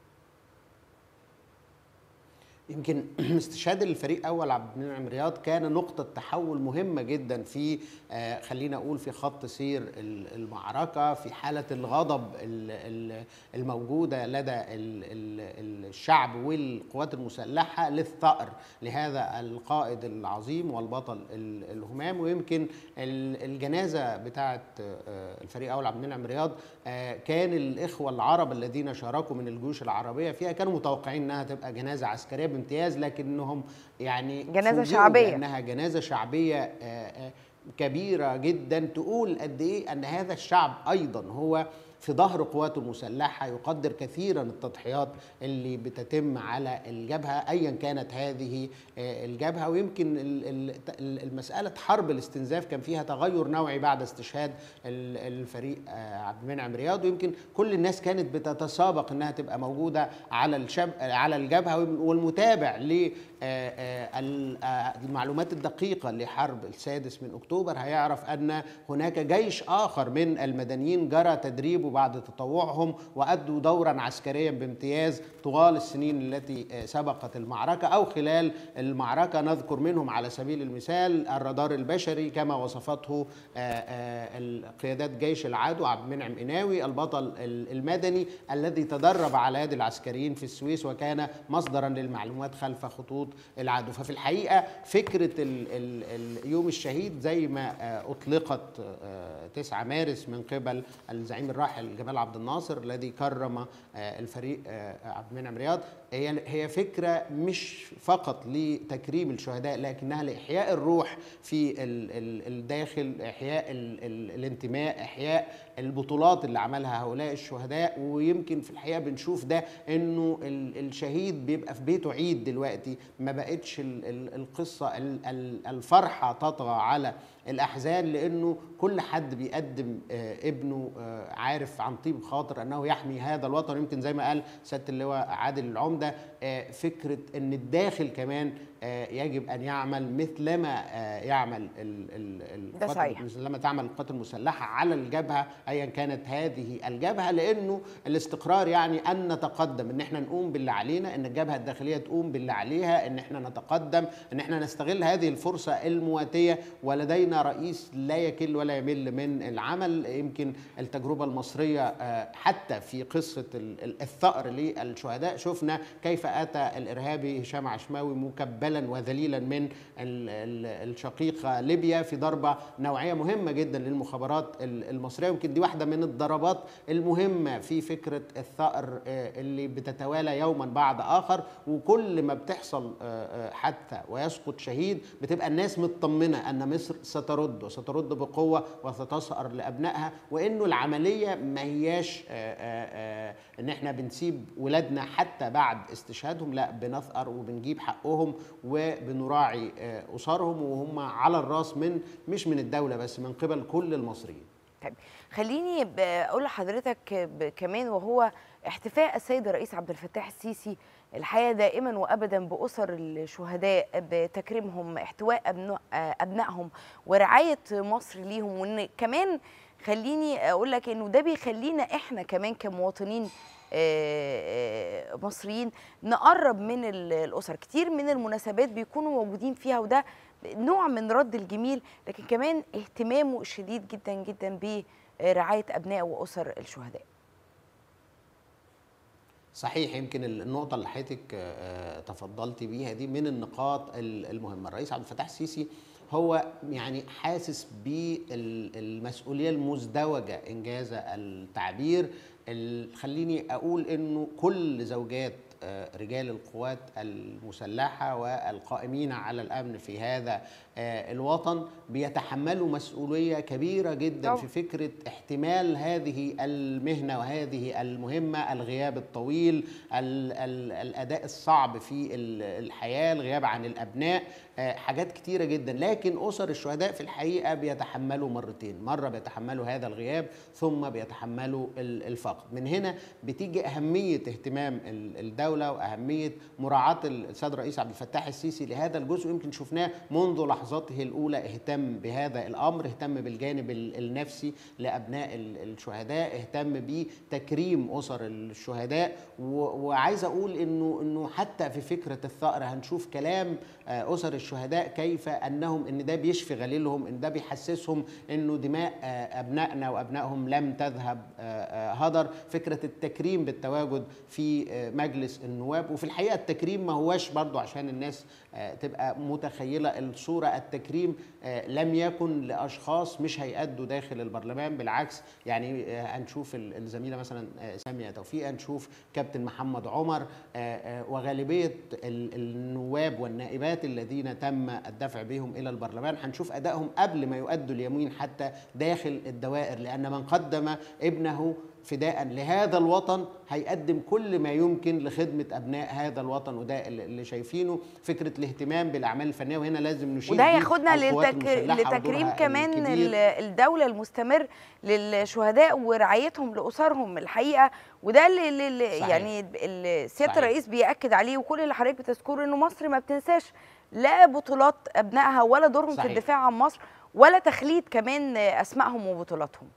يمكن استشهاد الفريق اول عبد المنعم رياض كان نقطه تحول مهمه جدا في آه، خلينا اقول في خط سير ال- المعركه في حاله الغضب ال- ال- الموجوده لدى ال- ال- الشعب والقوات المسلحه للثأر لهذا القائد العظيم والبطل ال- الهمام ويمكن ال- الجنازه بتاعه آه، الفريق اول عبد المنعم رياض آه، كان الاخوه العرب الذين شاركوا من الجيوش العربيه فيها كانوا متوقعين انها تبقى جنازه عسكريه بامتياز لكنهم يعني جنازة فوجئوا شعبية. بانها جنازه شعبيه آه، آه، كبيره جدا تقول قد ايه ان هذا الشعب ايضا هو في ظهر قواته المسلحه يقدر كثيرا التضحيات اللي بتتم على الجبهه ايا كانت هذه آه، الجبهه ويمكن ال- ال- ال- المساله حرب الاستنزاف كان فيها تغير نوعي بعد استشهاد ال- الفريق آه، عبد المنعم رياض ويمكن كل الناس كانت بتتسابق انها تبقى موجوده على الشب على الجبهه والمتابع ل آه، آه، ال- آه، المعلومات الدقيقة لحرب السادس من أكتوبر هيعرف أن هناك جيش آخر من المدنيين جرى تدريبه بعد تطوعهم وأدوا دورا عسكريا بامتياز طوال السنين التي آه، سبقت المعركة أو خلال المعركة نذكر منهم على سبيل المثال الرادار البشري كما وصفته آه، آه، قيادات جيش العدو عبد المنعم إناوي البطل ال- المدني الذي تدرب على يد العسكريين في السويس وكان مصدرا للمعلومات خلف خطوط العدو ففي الحقيقة فكرة ال ال ال يوم الشهيد زي ما آه، أطلقت آه، 9 مارس من قبل الزعيم الراحل الراحل جمال عبد الناصر الذي كرم آه، الفريق آه، عبد المنعم رياض هي هي فكره مش فقط لتكريم الشهداء لكنها لاحياء الروح في ال- ال- الداخل احياء ال- ال- الانتماء احياء البطولات اللي عملها هؤلاء الشهداء ويمكن في الحقيقه بنشوف ده انه ال- الشهيد بيبقى في بيته عيد دلوقتي ما بقتش ال- ال- القصه ال- ال- الفرحه تطغى على الاحزان لانه كل حد بيقدم آه، ابنه آه، عارف عن طيب خاطر انه يحمي هذا الوطن يمكن زي ما قال سياده اللواء عادل العمده آه، فكره ان الداخل كمان آه، يجب ان يعمل مثلما آه، يعمل ال- ال- ال- ده القوات صحيح. مثلما تعمل القوات المسلحه على الجبهه ايا كانت هذه الجبهه لانه الاستقرار يعني ان نتقدم ان احنا نقوم باللي علينا ان الجبهه الداخليه تقوم باللي عليها ان احنا نتقدم ان احنا نستغل هذه الفرصه المواتيه ولدينا رئيس لا يكل ولا يمل من العمل يمكن التجربه المصريه آه، حتى في قصه ال- ال- الثأر للشهداء شفنا كيف اتى الارهابي هشام عشماوي مكبلا وذليلا من ال- ال- الشقيقه ليبيا في ضربه نوعيه مهمه جدا للمخابرات ال- المصريه يمكن دي واحده من الضربات المهمه في فكره الثأر آه، اللي بتتوالى يوما بعد اخر وكل ما بتحصل آه، آه، حادثه ويسقط شهيد بتبقى الناس مطمنه ان مصر سترد وسترد بقوه وستسأر لابنائها وانه العمليه ما هياش آه، آه، آه، ان احنا بنسيب ولادنا حتى بعد استشهادهم لا بنثأر وبنجيب حقهم وبنراعي آه، اسرهم وهم على الراس من مش من الدوله بس من قبل كل المصريين طيب خليني ب- اقول لحضرتك ب- كمان وهو احتفاء السيد الرئيس عبد الفتاح السيسي الحقيقه دائما وابدا باسر الشهداء بتكريمهم احتواء أبناء- ابنائهم ورعايه مصر ليهم وان كمان خليني اقول لك انه ده بيخلينا احنا كمان كمواطنين آه، آه، مصريين نقرب من ال- الاسر كتير من المناسبات بيكونوا موجودين فيها وده نوع من رد الجميل لكن كمان اهتمامه الشديد جدا جدا برعايه ابناء واسر الشهداء صحيح يمكن النقطة اللي حضرتك آه، تفضلت بيها دي من النقاط ال- المهمة الرئيس عبد الفتاح السيسي هو يعني حاسس بالمسؤولية المزدوجة إنجاز التعبير ال- خليني أقول إنه كل زوجات آه، رجال القوات المسلحة والقائمين على الأمن في هذا آه، الوطن بيتحملوا مسؤولية كبيرة جدا طبعاً. في فكرة احتمال هذه المهنة وهذه المهمة الغياب الطويل ال ال الأداء الصعب في ال- الحياة الغياب عن الأبناء آه، حاجات كتيرة جدا لكن أسر الشهداء في الحقيقة بيتحملوا مرتين مرة بيتحملوا هذا الغياب ثم بيتحملوا ال- الفقد من هنا بتيجي أهمية اهتمام ال- الدولة وأهمية مراعاة السيد الرئيس عبد الفتاح السيسي لهذا الجزء يمكن شفناه منذ لحظاته الأولى اهتم بهذا الأمر اهتم بالجانب ال- النفسي لأبناء ال- الشهداء اهتم بتكريم أسر الشهداء و- وعايز أقول إنه إنه حتى في فكرة الثأر هنشوف كلام آه، أسر الشهداء كيف أنهم إن ده بيشفي غليلهم إن ده بيحسسهم إنه دماء آه، أبنائنا وأبنائهم لم تذهب آه، آه، هدر فكرة التكريم بالتواجد في آه، مجلس النواب وفي الحقيقة التكريم ما هواش برضو عشان الناس آه، تبقى متخيلة الصورة التكريم آه، لم يكن لأشخاص مش هيأدوا داخل البرلمان بالعكس يعني آه، هنشوف ال- الزميلة مثلا آه، سامية توفيق هنشوف كابتن محمد عمر آه، آه، وغالبية ال- النواب والنائبات الذين تم الدفع بهم إلى البرلمان هنشوف أدائهم قبل ما يؤدوا اليمين حتى داخل الدوائر لأن من قدم ابنه فداء لهذا الوطن هيقدم كل ما يمكن لخدمة أبناء هذا الوطن وده اللي اللي شايفينه فكرة الاهتمام بالأعمال الفنية وهنا لازم نشير وده بيه ياخدنا القوات للتك... المسلحة لتكريم ودورها كمان الكبير. ال- الدولة المستمر للشهداء ورعايتهم لأسرهم الحقيقة وده اللي, اللي اللي صحيح. يعني اللي سيادة صحيح. الرئيس بيأكد عليه وكل اللي حضرتك بتذكره إنه مصر ما بتنساش لا بطولات أبنائها ولا دورهم في صحيح. الدفاع عن مصر ولا تخليد كمان أسمائهم وبطولاتهم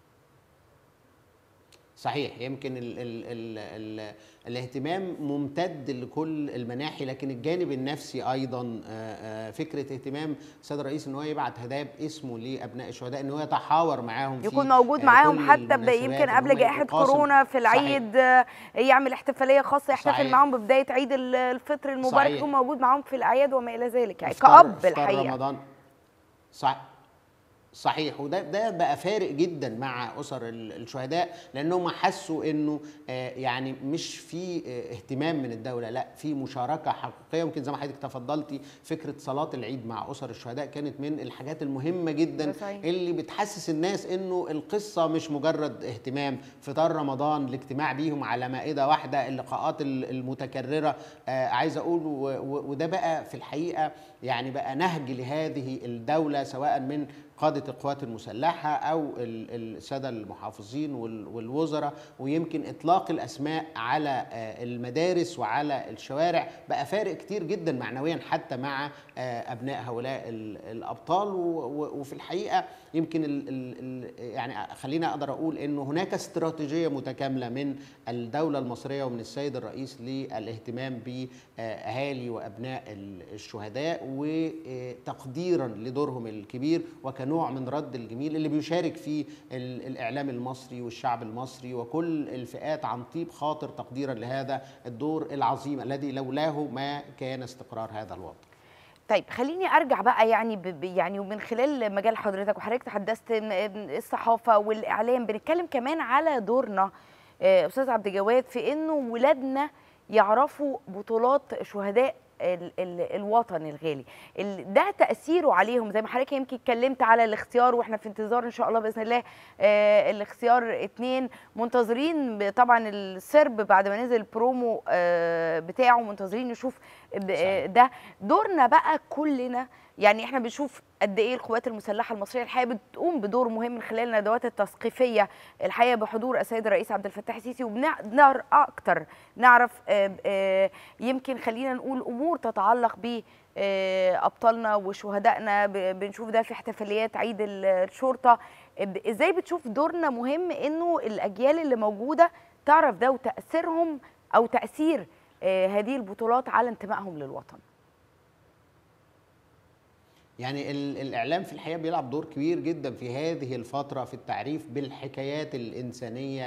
صحيح يمكن ال ال ال ال الاهتمام ممتد لكل المناحي لكن الجانب النفسي ايضا آه، آه، فكره اهتمام السيد الرئيس ان هو يبعت هدايا باسمه لابناء الشهداء ان هو يتحاور معاهم في يكون موجود آه، معاهم كل حتى ب- المناسبات، يمكن إن قبل هم جائحة يقاسم- كورونا في صحيح. العيد آه، يعمل احتفالية خاصة يحتفل صحيح. معاهم ببداية عيد ال- الفطر المبارك صحيح. يكون موجود معاهم في الأعياد وما إلى ذلك يعني إفطار- كأب إفطار الحقيقة رمضان صح صحيح وده ده بقى فارق جدا مع اسر ال- الشهداء لانهم حسوا انه آه، يعني مش في آه، اهتمام من الدوله لا في مشاركه حقيقيه يمكن زي ما حضرتك تفضلتي فكره صلاه العيد مع اسر الشهداء كانت من الحاجات المهمه جدا ده صحيح. اللي بتحسس الناس انه القصه مش مجرد اهتمام فطار رمضان الاجتماع بيهم على مائده واحده اللقاءات ال- المتكرره آه عايز اقول و- و- وده بقى في الحقيقه يعني بقى نهج لهذه الدوله سواء من قادة القوات المسلحة أو ال- السادة المحافظين وال- والوزراء ويمكن إطلاق الأسماء على آه، المدارس وعلى الشوارع بقى فارق كتير جدا معنويا حتى مع آه، أبناء هؤلاء ال- الأبطال و- و- وفي الحقيقة يمكن ال ال ال يعني خلينا أقدر أقول أنه هناك استراتيجية متكاملة من الدولة المصرية ومن السيد الرئيس للاهتمام بأهالي وأبناء ال- الشهداء وتقديرا لدورهم الكبير وكنوع من رد الجميل اللي بيشارك فيه ال- الإعلام المصري والشعب المصري وكل الفئات عن طيب خاطر تقديرا لهذا الدور العظيم الذي لولاه ما كان استقرار هذا الوطن طيب خليني ارجع بقى يعني ب ب- يعني ومن خلال مجال حضرتك وحضرتك تحدثت ان إن الصحافه والاعلام بنتكلم كمان على دورنا آه، استاذ عبد الجواد في انه ولادنا يعرفوا بطولات شهداء ال ال الوطن الغالي ال- ده تاثيره عليهم زي ما حضرتك يمكن اتكلمت على الاختيار واحنا في انتظار ان شاء الله باذن الله آه الاختيار اتنين منتظرين ب- طبعا السرب بعد ما نزل البرومو آه بتاعه منتظرين نشوف ب- آه، ده دورنا بقى كلنا يعني احنا بنشوف قد ايه القوات المسلحه المصريه الحقيقه بتقوم بدور مهم من خلال الندوات التثقيفيه الحقيقه بحضور السيد الرئيس عبد الفتاح السيسي وبنقدر اكتر نعرف آه، آه، يمكن خلينا نقول امور تتعلق ب آه، ابطالنا وشهدائنا ب- بنشوف ده في احتفاليات عيد ال- الشرطه ب- ازاي بتشوف دورنا مهم انه الاجيال اللي موجوده تعرف ده وتاثيرهم او تاثير آه، هذه البطولات على انتمائهم للوطن يعني ال- الإعلام في الحقيقة بيلعب دور كبير جدا في هذه الفترة في التعريف بالحكايات الإنسانية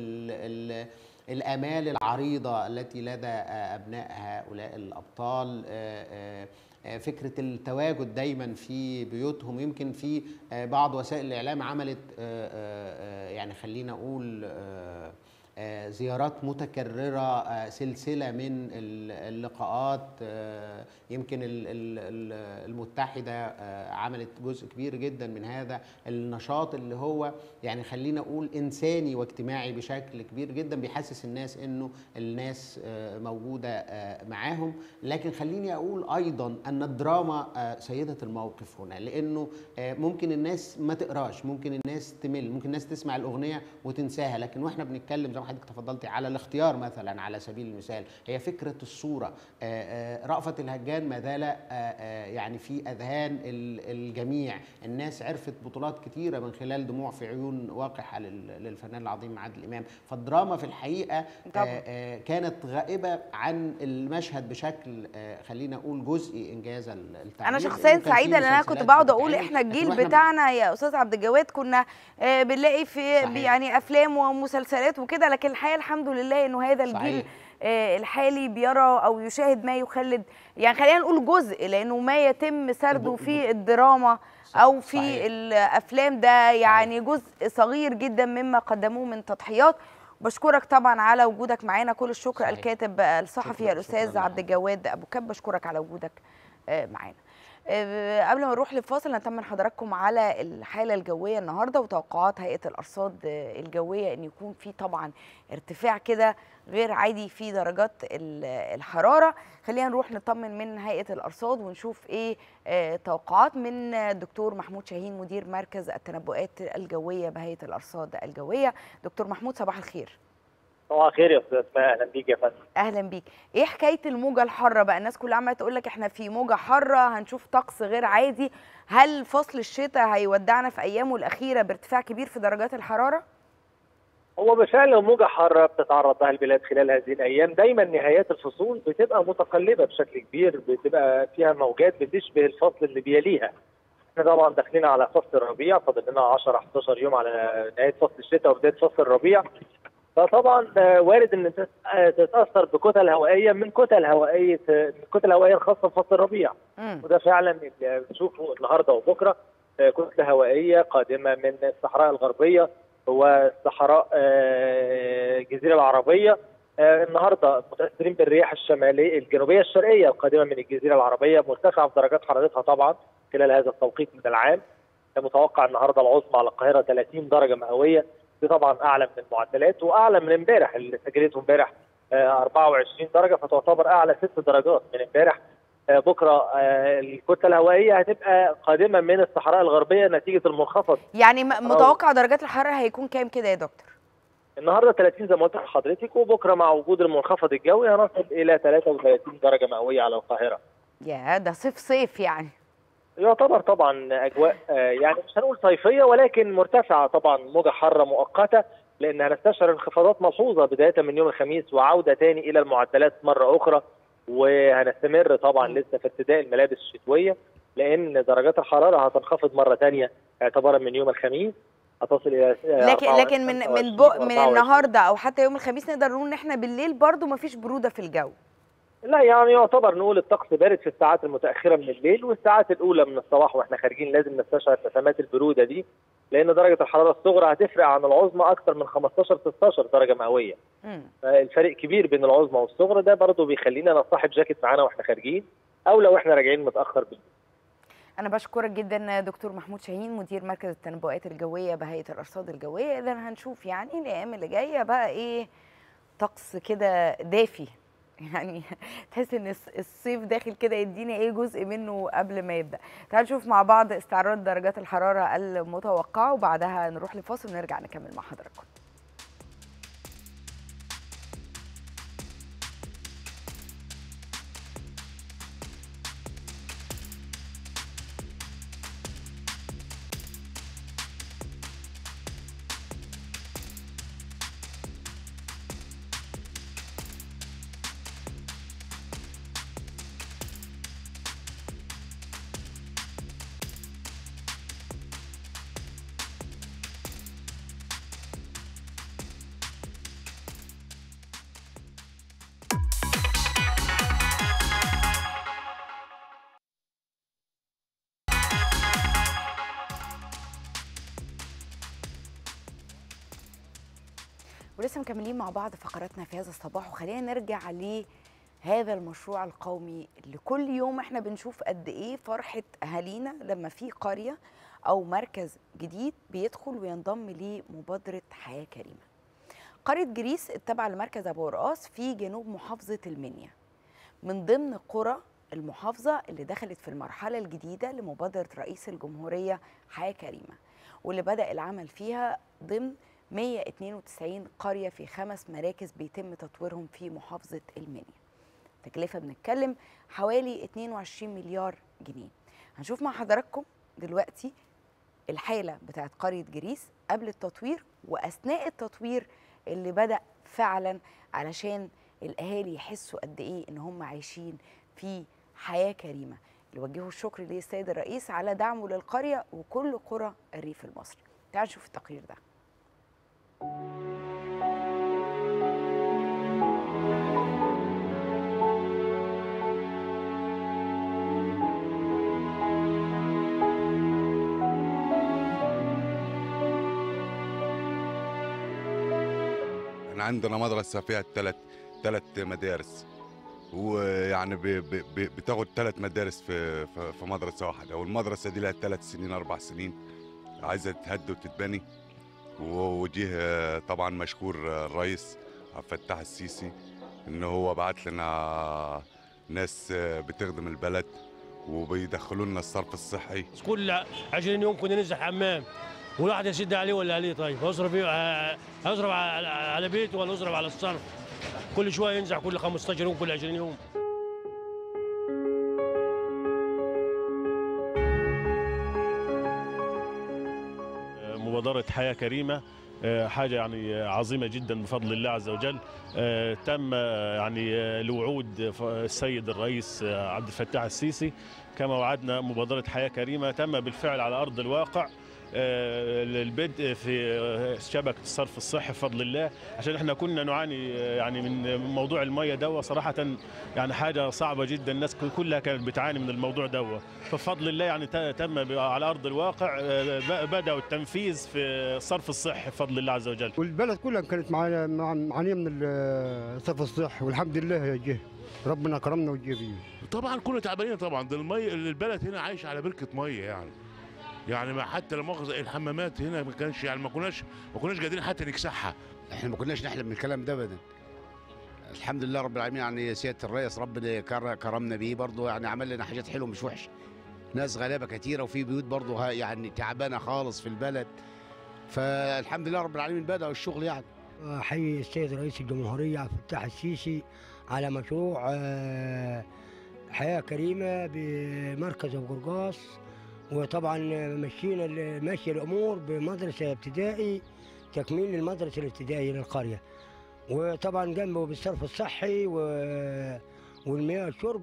بالآمال العريضة التي لدى آه، أبناء هؤلاء الأبطال آه، آه، آه، فكرة التواجد دايما في بيوتهم يمكن في آه، بعض وسائل الإعلام عملت آه، آه، آه، يعني خلينا أقول آه، آه، زيارات متكررة آه، سلسلة من ال- اللقاءات آه، يمكن ال- ال- ال- المتحدة آه، عملت جزء كبير جدا من هذا النشاط اللي هو يعني خلينا أقول إنساني واجتماعي بشكل كبير جدا بيحسس الناس إنه الناس آه، موجودة آه، معاهم لكن خليني أقول أيضا أن الدراما آه، سيدة الموقف هنا لأنه آه، ممكن الناس ما تقراش ممكن الناس تمل ممكن الناس تسمع الأغنية وتنساها لكن واحنا بنتكلم زي ما حضرتك تفضلتي على الاختيار مثلا على سبيل المثال هي فكرة الصورة آه، آه، رأفت الهجان ما زال آه، آه، يعني في أذهان ال- الجميع الناس عرفت بطولات كتيرة من خلال دموع في عيون واقحة لل- للفنان العظيم عادل إمام فالدراما في الحقيقة طبعاً. آه، آه، كانت غائبة عن المشهد بشكل آه، خلينا أقول جزئي إنجاز ال- التعبير انا شخصيا إنه كان في سعيده لان انا كنت مسلسلات بقعد اقول بتتعمل، احنا لكن الجيل وإحنا بتاعنا يا استاذ عبد الجواد كنا آه، بنلاقي في صحيح. يعني افلام ومسلسلات وكده لكن الحقيقه الحمد لله انه هذا الجيل صحيح. آه، الحالي بيرى او يشاهد ما يخلد يعني خلينا نقول جزء لانه ما يتم سرده في الدراما او في صحيح. الافلام ده يعني جزء صغير جدا مما قدموه من تضحيات بشكرك طبعا على وجودك معانا كل الشكر صحيح. الكاتب الصحفي شكراً- الاستاذ شكراً عبد الجواد ابو كب بشكرك على وجودك آه، معانا آه، قبل ما نروح للفاصل نطمن حضراتكم على الحاله الجويه النهارده وتوقعات هيئه الارصاد آه، الجويه ان يكون في طبعا ارتفاع كده غير عادي في درجات ال- الحراره خلينا نروح نطمن من هيئه الارصاد ونشوف ايه آه، توقعات من الدكتور محمود شاهين مدير مركز التنبؤات الجويه بهيئه الارصاد الجويه دكتور محمود صباح الخير صباح الخير يا استاذ اسماء اهلا بيك يا فندم اهلا بيك ايه حكايه الموجه الحاره بقى الناس كلها عماله تقول لك احنا في موجه حاره هنشوف طقس غير عادي هل فصل الشتاء هيودعنا في ايامه الاخيره بارتفاع كبير في درجات الحراره هو بالفعل موجة حارة بتتعرض لها البلاد خلال هذه الأيام دايما نهايات الفصول بتبقى متقلبة بشكل كبير بتبقى فيها موجات بتشبه الفصل اللي بيليها احنا طبعا داخلين على فصل الربيع فاضل لنا 10 11 يوم على نهاية فصل الشتاء وبداية فصل الربيع فطبعا آه، وارد ان تت- آه، تتاثر بكتل هوائيه من كتل هوائيه من الكتل الهوائيه الخاصه بفصل الربيع مم. وده فعلا اللي بنشوفه النهارده وبكره آه، كتله هوائيه قادمه من الصحراء الغربيه والصحراء آه، الجزيره العربيه آه، النهارده متاثرين بالرياح الشماليه الجنوبيه الشرقيه القادمه من الجزيره العربيه مرتفعه في درجات حرارتها طبعا خلال هذا التوقيت من العام متوقع النهارده العظمى على القاهره 30 درجه مئويه دي طبعا اعلى من المعدلات واعلى من امبارح اللي سجلته امبارح آه، 24 درجه فتعتبر اعلى ست درجات من امبارح آه، بكره آه، الكتله الهوائيه هتبقى قادمه من الصحراء الغربيه نتيجه المنخفض يعني م- متوقع درجات الحراره هيكون كام كده يا دكتور النهارده 30 زي ما قلت لحضرتك وبكره مع وجود المنخفض الجوي هنصل الى 33 درجه مئويه على القاهره يا ده صيف صيف يعني يعتبر طبعا اجواء آه، يعني مش هنقول صيفيه ولكن مرتفعه طبعا موجه حاره مؤقته لان هنستشعر انخفاضات ملحوظه بدايه من يوم الخميس وعوده تاني الى المعدلات مره اخرى وهنستمر طبعا لسه في ارتداء الملابس الشتويه لان درجات الحراره هتنخفض مره تانية اعتبارا من يوم الخميس هتصل الى آه، لكن 24 لكن من من 25 بق من 24. النهارده او حتى يوم الخميس نقدر نقول ان احنا بالليل برضو مفيش بروده في الجو لا يعني يعتبر نقول الطقس بارد في الساعات المتأخرة من الليل والساعات الأولى من الصباح واحنا خارجين لازم نستشعر نسمات البرودة دي لأن درجة الحرارة الصغرى هتفرق عن العظمى أكثر من 15 16 درجة مئوية الفرق كبير بين العظمى والصغرى ده برضه بيخلينا نصطحب جاكيت معانا واحنا خارجين أو لو احنا راجعين متأخر بالليل انا بشكرك جدا دكتور محمود شاهين مدير مركز التنبؤات الجويه بهيئه الارصاد الجويه اذا هنشوف يعني الايام اللي جايه بقى ايه طقس كده دافي يعني تحس ان الص- الصيف داخل كده يدينا ايه جزء منه قبل ما يبدا تعالوا نشوف مع بعض استعراض درجات الحراره المتوقعه وبعدها نروح لفاصل ونرجع نكمل مع حضراتكم ولسه مكملين مع بعض فقراتنا في هذا الصباح وخلينا نرجع لهذا المشروع القومي اللي كل يوم احنا بنشوف قد ايه فرحة اهالينا لما في قرية او مركز جديد بيدخل وينضم لمبادرة حياة كريمة قرية جريس التابعة لمركز ابو قرقاص في جنوب محافظة المنيا من ضمن قرى المحافظة اللي دخلت في المرحلة الجديدة لمبادرة رئيس الجمهورية حياة كريمة واللي بدأ العمل فيها ضمن 192 قرية في خمس مراكز بيتم تطويرهم في محافظة المنيا تكلفة بنتكلم حوالي 22 مليار جنيه هنشوف مع حضراتكم دلوقتي الحالة بتاعت قرية جريس قبل التطوير وأثناء التطوير اللي بدأ فعلا علشان الأهالي يحسوا قد إيه إن هم عايشين في حياة كريمة اللي وجهوا الشكر للسيد الرئيس على دعمه للقرية وكل قرى الريف المصري تعالوا نشوف التقرير ده احنا عندنا مدرسه فيها ثلاث ثلاث مدارس ويعني ب- ب- ب- بتاخد ثلاث مدارس في في في مدرسه واحده والمدرسه دي لها ثلاث سنين اربع سنين عايزه تتهد وتتبني وجه طبعا مشكور الرئيس عبد الفتاح السيسي ان هو بعت لنا ناس بتخدم البلد وبيدخلوا لنا الصرف الصحي كل 20 يوم كنا ننزل حمام والواحد يشد عليه ولا عليه طيب اصرف ايه آه، اصرف على على بيته ولا اصرف على الصرف كل شويه ينزع كل 15 يوم كل 20 يوم مبادرة حياة كريمة آه، حاجة يعني عظيمة جدا بفضل الله عز وجل آه، تم آه، يعني آه، لوعود ف- السيد الرئيس آه، عبد الفتاح السيسي كما وعدنا مبادرة حياة كريمة تم بالفعل على أرض الواقع آه، البدء في آه، شبكه الصرف الصحي بفضل الله عشان احنا كنا نعاني آه، يعني من موضوع الميه دوا صراحه يعني حاجه صعبه جدا الناس كلها كانت بتعاني من الموضوع دوا فبفضل الله يعني ت- تم ب- على ارض الواقع آه، ب- بداوا التنفيذ في الصرف الصحي بفضل الله عز وجل والبلد كلها كانت معانا مع- معانيه من الصرف الصحي والحمد لله جه ربنا كرمنا وجه بيه طبعا كنا تعبانين طبعا ده المي البلد هنا عايش على بركه ميه يعني يعني ما حتى لا مؤاخذه الحمامات هنا ما كانش يعني ما كناش ما كناش قادرين حتى نكسحها احنا ما كناش نحلم من الكلام ده ابدا الحمد لله رب العالمين يعني سياده الرئيس ربنا كر- كرمنا بيه برضه يعني عمل لنا حاجات حلوه مش وحشه ناس غلابه كتيره وفي بيوت برضه ها- يعني تعبانه خالص في البلد فالحمد لله رب العالمين بدأوا الشغل يعني أحيي السيد رئيس الجمهورية عبد الفتاح السيسي على مشروع آه، حياة كريمة بمركز أبو قرقاص وطبعا مشينا ال- ماشية الأمور بمدرسة ابتدائي تكميل المدرسة الابتدائية للقرية وطبعا جنبه بالصرف الصحي و- والمياه الشرب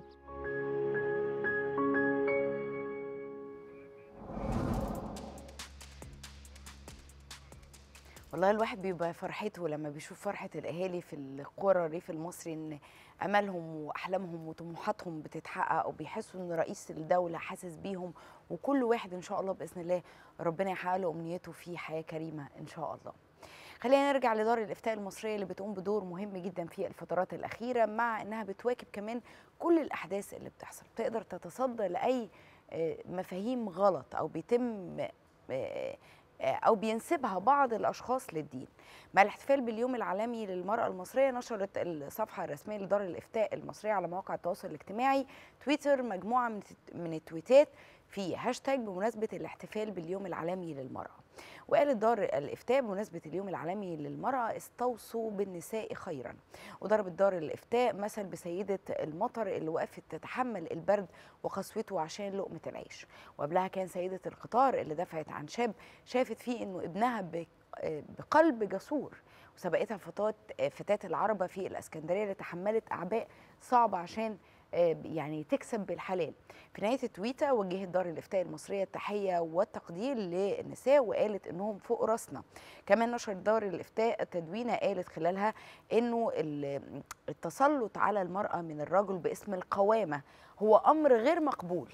والله الواحد بيبقى فرحته لما بيشوف فرحة الأهالي في القرى الريف المصري إن أملهم وأحلامهم وطموحاتهم بتتحقق وبيحسوا إن رئيس الدولة حاسس بيهم وكل واحد إن شاء الله بإذن الله ربنا يحقق له أمنيته في حياة كريمة إن شاء الله. خلينا نرجع لدار الإفتاء المصرية اللي بتقوم بدور مهم جدا في الفترات الأخيرة مع إنها بتواكب كمان كل الأحداث اللي بتحصل تقدر تتصدى لأي آه، مفاهيم غلط أو بيتم آه، أو بينسبها بعض الأشخاص للدين مع الاحتفال باليوم العالمي للمرأة المصرية نشرت الصفحة الرسمية لدار الإفتاء المصرية على مواقع التواصل الاجتماعي تويتر مجموعة من من التويتات في هاشتاج بمناسبة الاحتفال باليوم العالمي للمرأة وقالت دار الإفتاء بمناسبة اليوم العالمي للمرأة استوصوا بالنساء خيرا وضربت دار الإفتاء مثل بسيدة المطر اللي وقفت تتحمل البرد وقسوته عشان لقمة العيش وقبلها كان سيدة القطار اللي دفعت عن شاب شافت فيه إنه ابنها ب- بقلب جسور وسبقتها فتاة فتاة العربة في الإسكندرية اللي تحملت أعباء صعبة عشان آه، يعني تكسب بالحلال في نهاية التويتة وجهت دار الإفتاء المصرية التحية والتقدير للنساء وقالت إنهم فوق راسنا كمان نشرت دار الإفتاء تدوينة قالت خلالها إنه ال- التسلط على المرأة من الرجل باسم القوامة هو أمر غير مقبول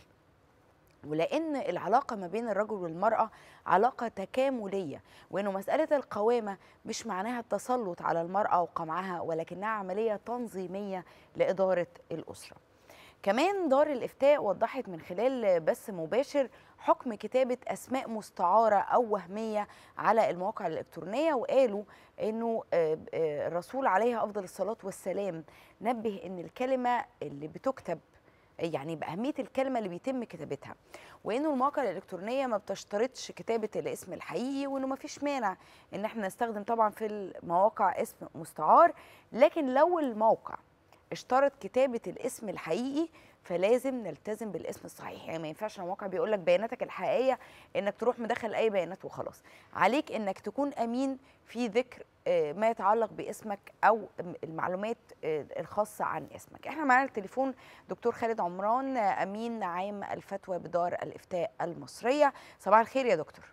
ولان العلاقه ما بين الرجل والمراه علاقه تكامليه وانه مساله القوامه مش معناها التسلط على المراه وقمعها ولكنها عمليه تنظيميه لاداره الاسره كمان دار الافتاء وضحت من خلال بث مباشر حكم كتابه اسماء مستعاره او وهميه على المواقع الالكترونيه وقالوا انه آه، آه، الرسول عليه افضل الصلاه والسلام نبه ان الكلمه اللي بتكتب يعني بأهمية الكلمة اللي بيتم كتابتها وإنه المواقع الإلكترونية ما بتشترطش كتابة الاسم الحقيقي وإنه ما فيش مانع إن احنا نستخدم طبعا في المواقع اسم مستعار لكن لو الموقع اشترط كتابة الاسم الحقيقي فلازم نلتزم بالاسم الصحيح يعني ما ينفعش الموقع بيقول لك بياناتك الحقيقيه انك تروح مدخل اي بيانات وخلاص عليك انك تكون امين في ذكر آه، ما يتعلق باسمك او المعلومات آه، الخاصه عن اسمك احنا معانا التليفون دكتور خالد عمران آه، امين عام الفتوى بدار الافتاء المصريه صباح الخير يا دكتور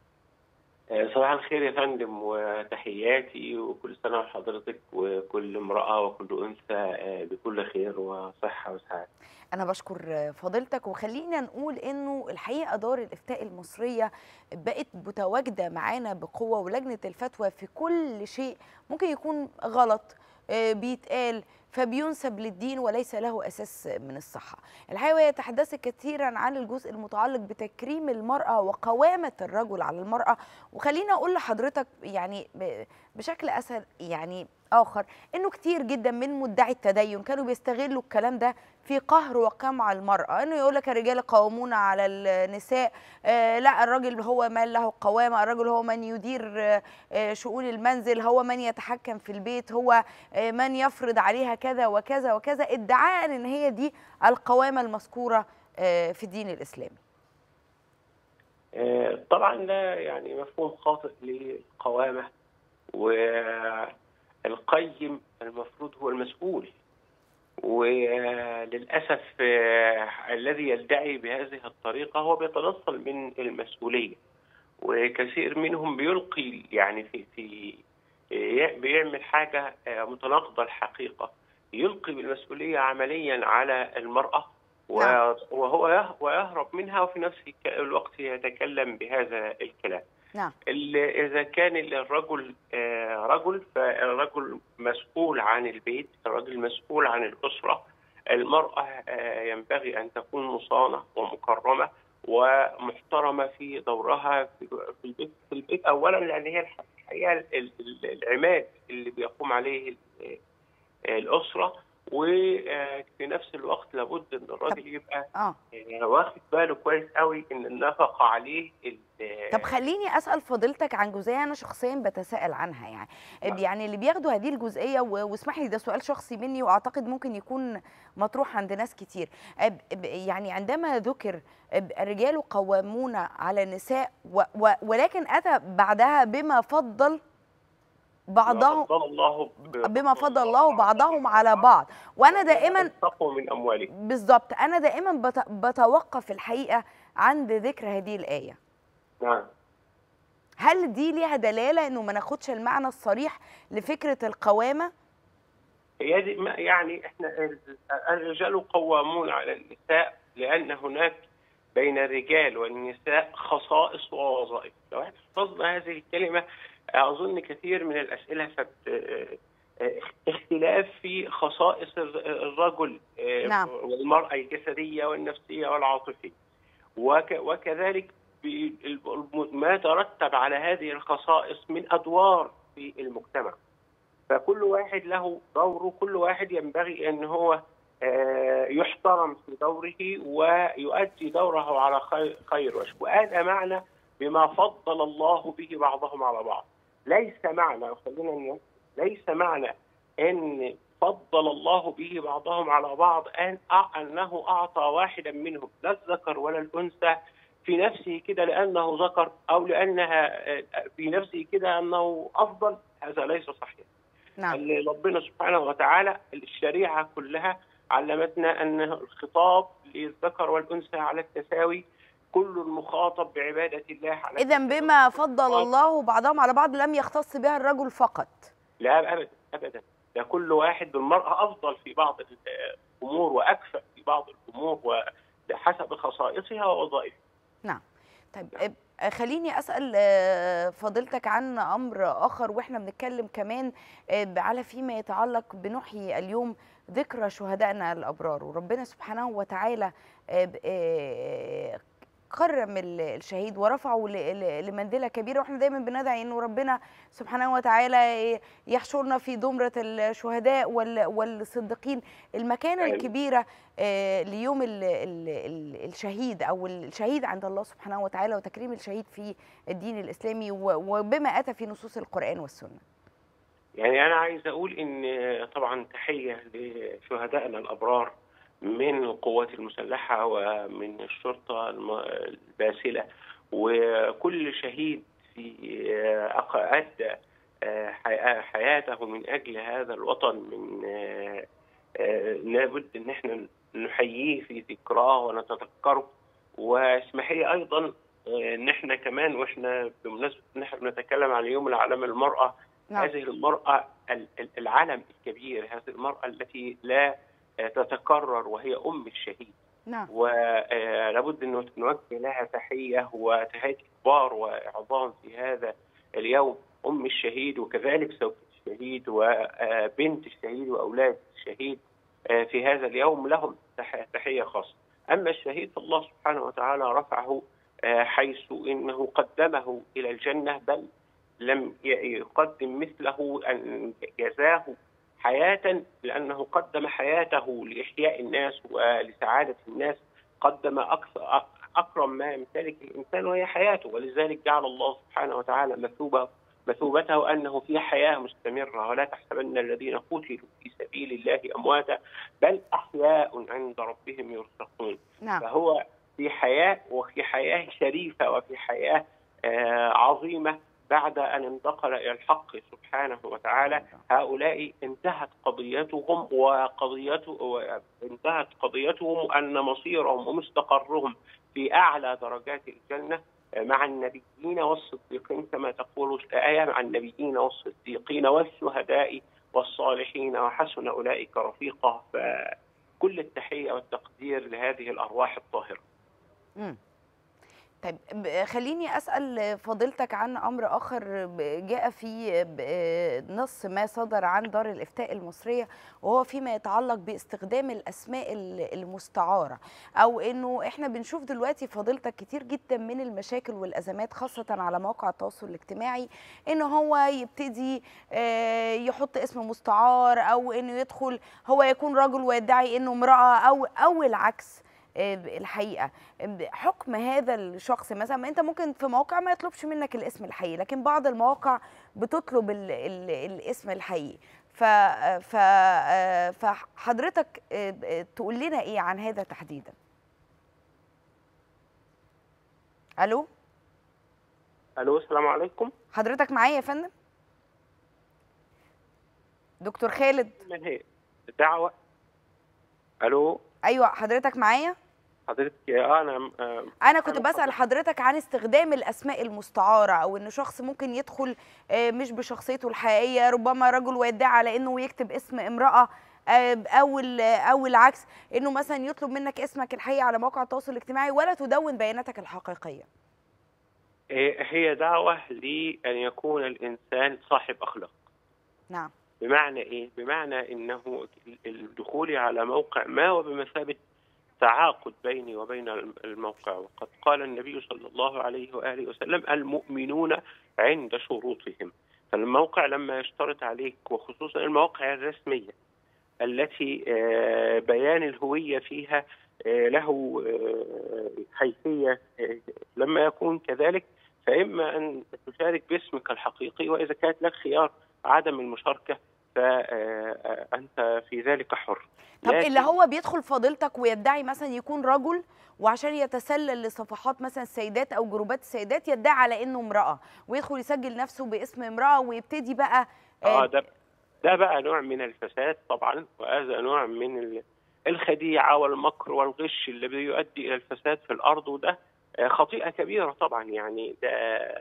صباح الخير يا فندم وتحياتي وكل سنة وحضرتك وكل امرأة وكل أنثى بكل خير وصحة وسعادة انا بشكر فضيلتك وخلينا نقول انه الحقيقه دار الافتاء المصريه بقت متواجده معانا بقوه ولجنه الفتوى في كل شيء ممكن يكون غلط آه، بيتقال فبينسب للدين وليس له اساس من الصحه. الحقيقه وهي تحدثت كثيرا عن الجزء المتعلق بتكريم المراه وقوامه الرجل على المراه وخلينا اقول لحضرتك يعني ب- بشكل اسهل يعني اخر انه كتير جدا من مدعي التدين كانوا بيستغلوا الكلام ده في قهر وقمع المراه انه يقول لك الرجال قوامون على النساء آه لا الراجل هو من له قوامه الرجل هو من يدير آه آه، شؤون المنزل هو من يتحكم في البيت هو آه من يفرض عليها كذا وكذا وكذا ادعاء ان هي دي القوامه المذكوره آه في الدين الاسلامي آه، طبعا ده يعني مفهوم خاطئ للقوامة والقيم المفروض هو المسؤول وللأسف آه، الذي يدعي بهذه الطريقة هو بيتنصل من المسؤولية وكثير منهم بيلقي يعني في في بيعمل حاجة آه، متناقضة الحقيقة يلقي بالمسؤولية عمليا على المرأة و- نعم. وهو يه- ويهرب منها وفي نفس الك- الوقت يتكلم بهذا الكلام نعم ال- إذا كان الرجل آه، رجل فالرجل مسؤول عن البيت الرجل مسؤول عن الأسرة المرأة آه، ينبغي أن تكون مصانة ومكرمة ومحترمة في دورها في في البيت في البيت أولا لأن هي الح- الحقيقة ال- ال- العماد اللي بيقوم عليه ال- الأسرة وفي نفس الوقت لابد ان الراجل يبقى اه آه، واخد باله كويس قوي ان النفقه عليه ال- طب خليني اسال فضيلتك عن جزئيه انا شخصيا بتساءل عنها يعني يعني اللي بياخدوا هذه الجزئيه و- واسمح لي ده سؤال شخصي مني واعتقد ممكن يكون مطروح عند ناس كتير أب- أب- يعني عندما ذكر أب- الرجال قوامون على النساء و و ولكن اتى بعدها بما فضل بعضهم فضل الله ب- بما فضل الله بعضهم على بعض وانا دائما انفقوا من اموالهم بالظبط انا دائما بت- بتوقف الحقيقه عند ذكر هذه الايه نعم هل دي ليها دلاله انه ما ناخدش المعنى الصريح لفكره القوامه هي دي ما- يعني احنا ال- الرجال قوامون على النساء لان هناك بين الرجال والنساء خصائص ووظائف لو احنا حفظنا هذه الكلمه اظن كثير من الاسئله فت اختلاف في خصائص الر- الرجل آه، نعم. والمراه الجسديه والنفسيه والعاطفيه وك وكذلك ب- الم- ما ترتب على هذه الخصائص من ادوار في المجتمع فكل واحد له دوره كل واحد ينبغي ان هو آه، يحترم في دوره ويؤدي دوره على خير, خير وجه وهذا معنى بما فضل الله به بعضهم على بعض ليس معنى خلينا نقول، ليس معنى ان فضل الله به بعضهم على بعض ان أ- انه اعطى واحدا منهم لا الذكر ولا الانثى في نفسه كده لانه ذكر او لانها آه، في نفسه كده انه افضل هذا ليس صحيح نعم اللي ربنا سبحانه وتعالى الشريعة كلها علمتنا أن الخطاب للذكر والأنثى على التساوي كل مخاطب بعبادة الله على اذا بما فضل الله بعضهم على بعض لم يختص بها الرجل فقط لا أبدا أبدا ده كل واحد بالمرأة أفضل في بعض الأمور وأكفأ في بعض الأمور وحسب خصائصها ووظائفها نعم طيب أب- خليني اسال آه، فضيلتك عن امر اخر واحنا بنتكلم كمان آه، على فيما يتعلق بنحيي اليوم ذكرى شهدائنا الابرار وربنا سبحانه وتعالى آه، ب- آه، كرم ال- الشهيد ورفعه ل- ل- لمنزله كبيره واحنا دايما بندعي انه ربنا سبحانه وتعالى يحشرنا في زمره الشهداء وال- والصديقين المكانه آمين. الكبيره آه، ليوم ال ال ال الشهيد او الشهيد عند الله سبحانه وتعالى وتكريم الشهيد في الدين الاسلامي و- وبما اتى في نصوص القران والسنه يعني أنا عايز أقول إن طبعا تحية لشهدائنا الأبرار من القوات المسلحة ومن الشرطة الم- الباسلة وكل شهيد في أق- أدى آه، حي- حياته من أجل هذا الوطن من آه، آه، لابد إن احنا نحييه في ذكراه ونتذكره واسمحي لي أيضا آه، إن احنا كمان واحنا بمناسبة إن احنا بنتكلم عن يوم العالم المرأة نعم. هذه المرأة ال- ال- العلم الكبير هذه المرأة التي لا آه، تتكرر وهي أم الشهيد نعم ولابد أن نوجه لها تحية وتحية كبار وعظام في هذا اليوم أم الشهيد وكذلك زوجة الشهيد وبنت الشهيد وأولاد الشهيد آه، في هذا اليوم لهم تح- تحية خاصة أما الشهيد فالله سبحانه وتعالى رفعه آه، حيث إنه قدمه إلى الجنة بل لم ي- يقدم مثله أن جزاه حياة لأنه قدم حياته لإحياء الناس ولسعادة الناس قدم أكثر أكرم ما يمتلك الإنسان وهي حياته ولذلك جعل الله سبحانه وتعالى مثوبة مثوبته أنه في حياة مستمرة ولا تحسبن الذين قتلوا في سبيل الله أمواتا بل أحياء عند ربهم يرزقون نعم فهو في حياة وفي حياة شريفة وفي حياة آه، عظيمة بعد أن انتقل إلى الحق سبحانه وتعالى هؤلاء انتهت قضيتهم وقضيته انتهت قضيتهم أن مصيرهم ومستقرهم في أعلى درجات الجنة مع النبيين والصديقين كما تقول الآية مع النبيين والصديقين والشهداء والصالحين وحسن أولئك رفيقا فكل التحية والتقدير لهذه الأرواح الطاهرة مم. طيب ب- خليني أسأل فضيلتك عن أمر آخر ب- جاء في ب- نص ما صدر عن دار الإفتاء المصرية وهو فيما يتعلق باستخدام الأسماء ال- المستعارة أو إنه إحنا بنشوف دلوقتي فضيلتك كتير جدا من المشاكل والأزمات خاصة على مواقع التواصل الاجتماعي إنه هو يبتدي آه، يحط اسم مستعار أو إنه يدخل هو يكون رجل ويدعي إنه امرأة أو أو العكس آه، الحقيقه حكم هذا الشخص مثلا ما انت ممكن في موقع ما يطلبش منك الاسم الحقيقي لكن بعض المواقع بتطلب ال ال الاسم الحقيقي ف ف آه، فحضرتك آه، آه، تقول لنا ايه عن هذا تحديدا الو ألو السلام عليكم حضرتك معايا يا فندم دكتور خالد من هي دعوة ألو ايوه حضرتك معايا حضرتك آه، أنا آه، انا كنت بسال حضرتك عن استخدام الاسماء المستعاره او ان شخص ممكن يدخل آه، مش بشخصيته الحقيقيه ربما رجل ويدعي على انه يكتب اسم امراه آه، او ال- او العكس انه مثلا يطلب منك اسمك الحقيقي على مواقع التواصل الاجتماعي ولا تدون بياناتك الحقيقيه إيه، هي دعوة لأن يكون الإنسان صاحب أخلاق نعم بمعنى إيه؟ بمعنى إنه الدخول على موقع ما وبمثابة تعاقد بيني وبين الموقع وقد قال النبي صلى الله عليه وآله وسلم المؤمنون عند شروطهم فالموقع لما يشترط عليك وخصوصا المواقع الرسمية التي آه، بيان الهوية فيها آه، له آه، حيثية آه، لما يكون كذلك فإما أن تشارك باسمك الحقيقي وإذا كانت لك خيار عدم المشاركة فأنت في ذلك حر طب لكن- اللي هو بيدخل فضيلتك ويدعي مثلا يكون رجل وعشان يتسلل لصفحات مثلا السيدات او جروبات السيدات يدعي على انه امراه ويدخل يسجل نفسه باسم امراه ويبتدي بقى اه ده ده بقى نوع من الفساد طبعا وهذا نوع من ال- الخديعه والمكر والغش اللي بيؤدي الى الفساد في الارض وده آه، خطيئه كبيره طبعا يعني ده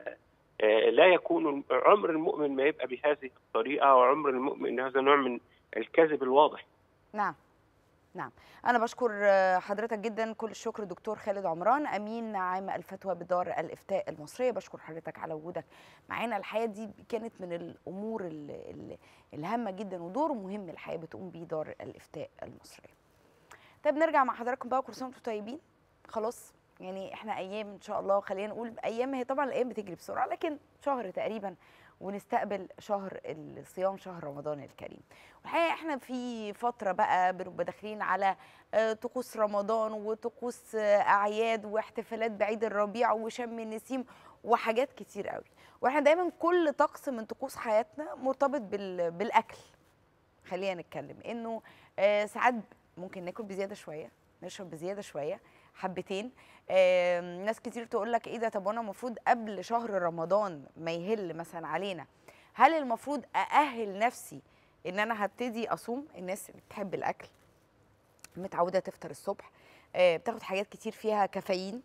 آه، لا يكون عمر المؤمن ما يبقى بهذه الطريقه وعمر المؤمن هذا نوع من الكذب الواضح نعم نعم أنا بشكر آه، حضرتك جدا كل الشكر دكتور خالد عمران أمين عام الفتوى بدار الإفتاء المصرية بشكر حضرتك على وجودك معانا الحياة دي كانت من الأمور ال- ال- الهامة جدا ودور مهم الحقيقة بتقوم بيه دار الإفتاء المصرية طيب نرجع مع حضراتكم بقى كل سنة وانتم طيبين خلاص يعني احنا ايام ان شاء الله خلينا نقول ايام هي طبعا الايام بتجري بسرعه لكن شهر تقريبا ونستقبل شهر الصيام شهر رمضان الكريم والحقيقه احنا في فتره بقى بنبقى داخلين على آه، طقوس رمضان وطقوس آه، اعياد واحتفالات بعيد الربيع وشم النسيم وحاجات كتير قوي واحنا دايما كل طقس من طقوس حياتنا مرتبط بال- بالاكل خلينا نتكلم انه آه، ساعات ممكن ناكل بزياده شويه نشرب بزياده شويه حبتين آم، ناس كتير تقول لك ايه ده طب وانا المفروض قبل شهر رمضان ما يهل مثلا علينا هل المفروض ااهل نفسي ان انا هبتدي اصوم الناس اللي بتحب الاكل متعوده تفطر الصبح آه، بتاخد حاجات كتير فيها كافيين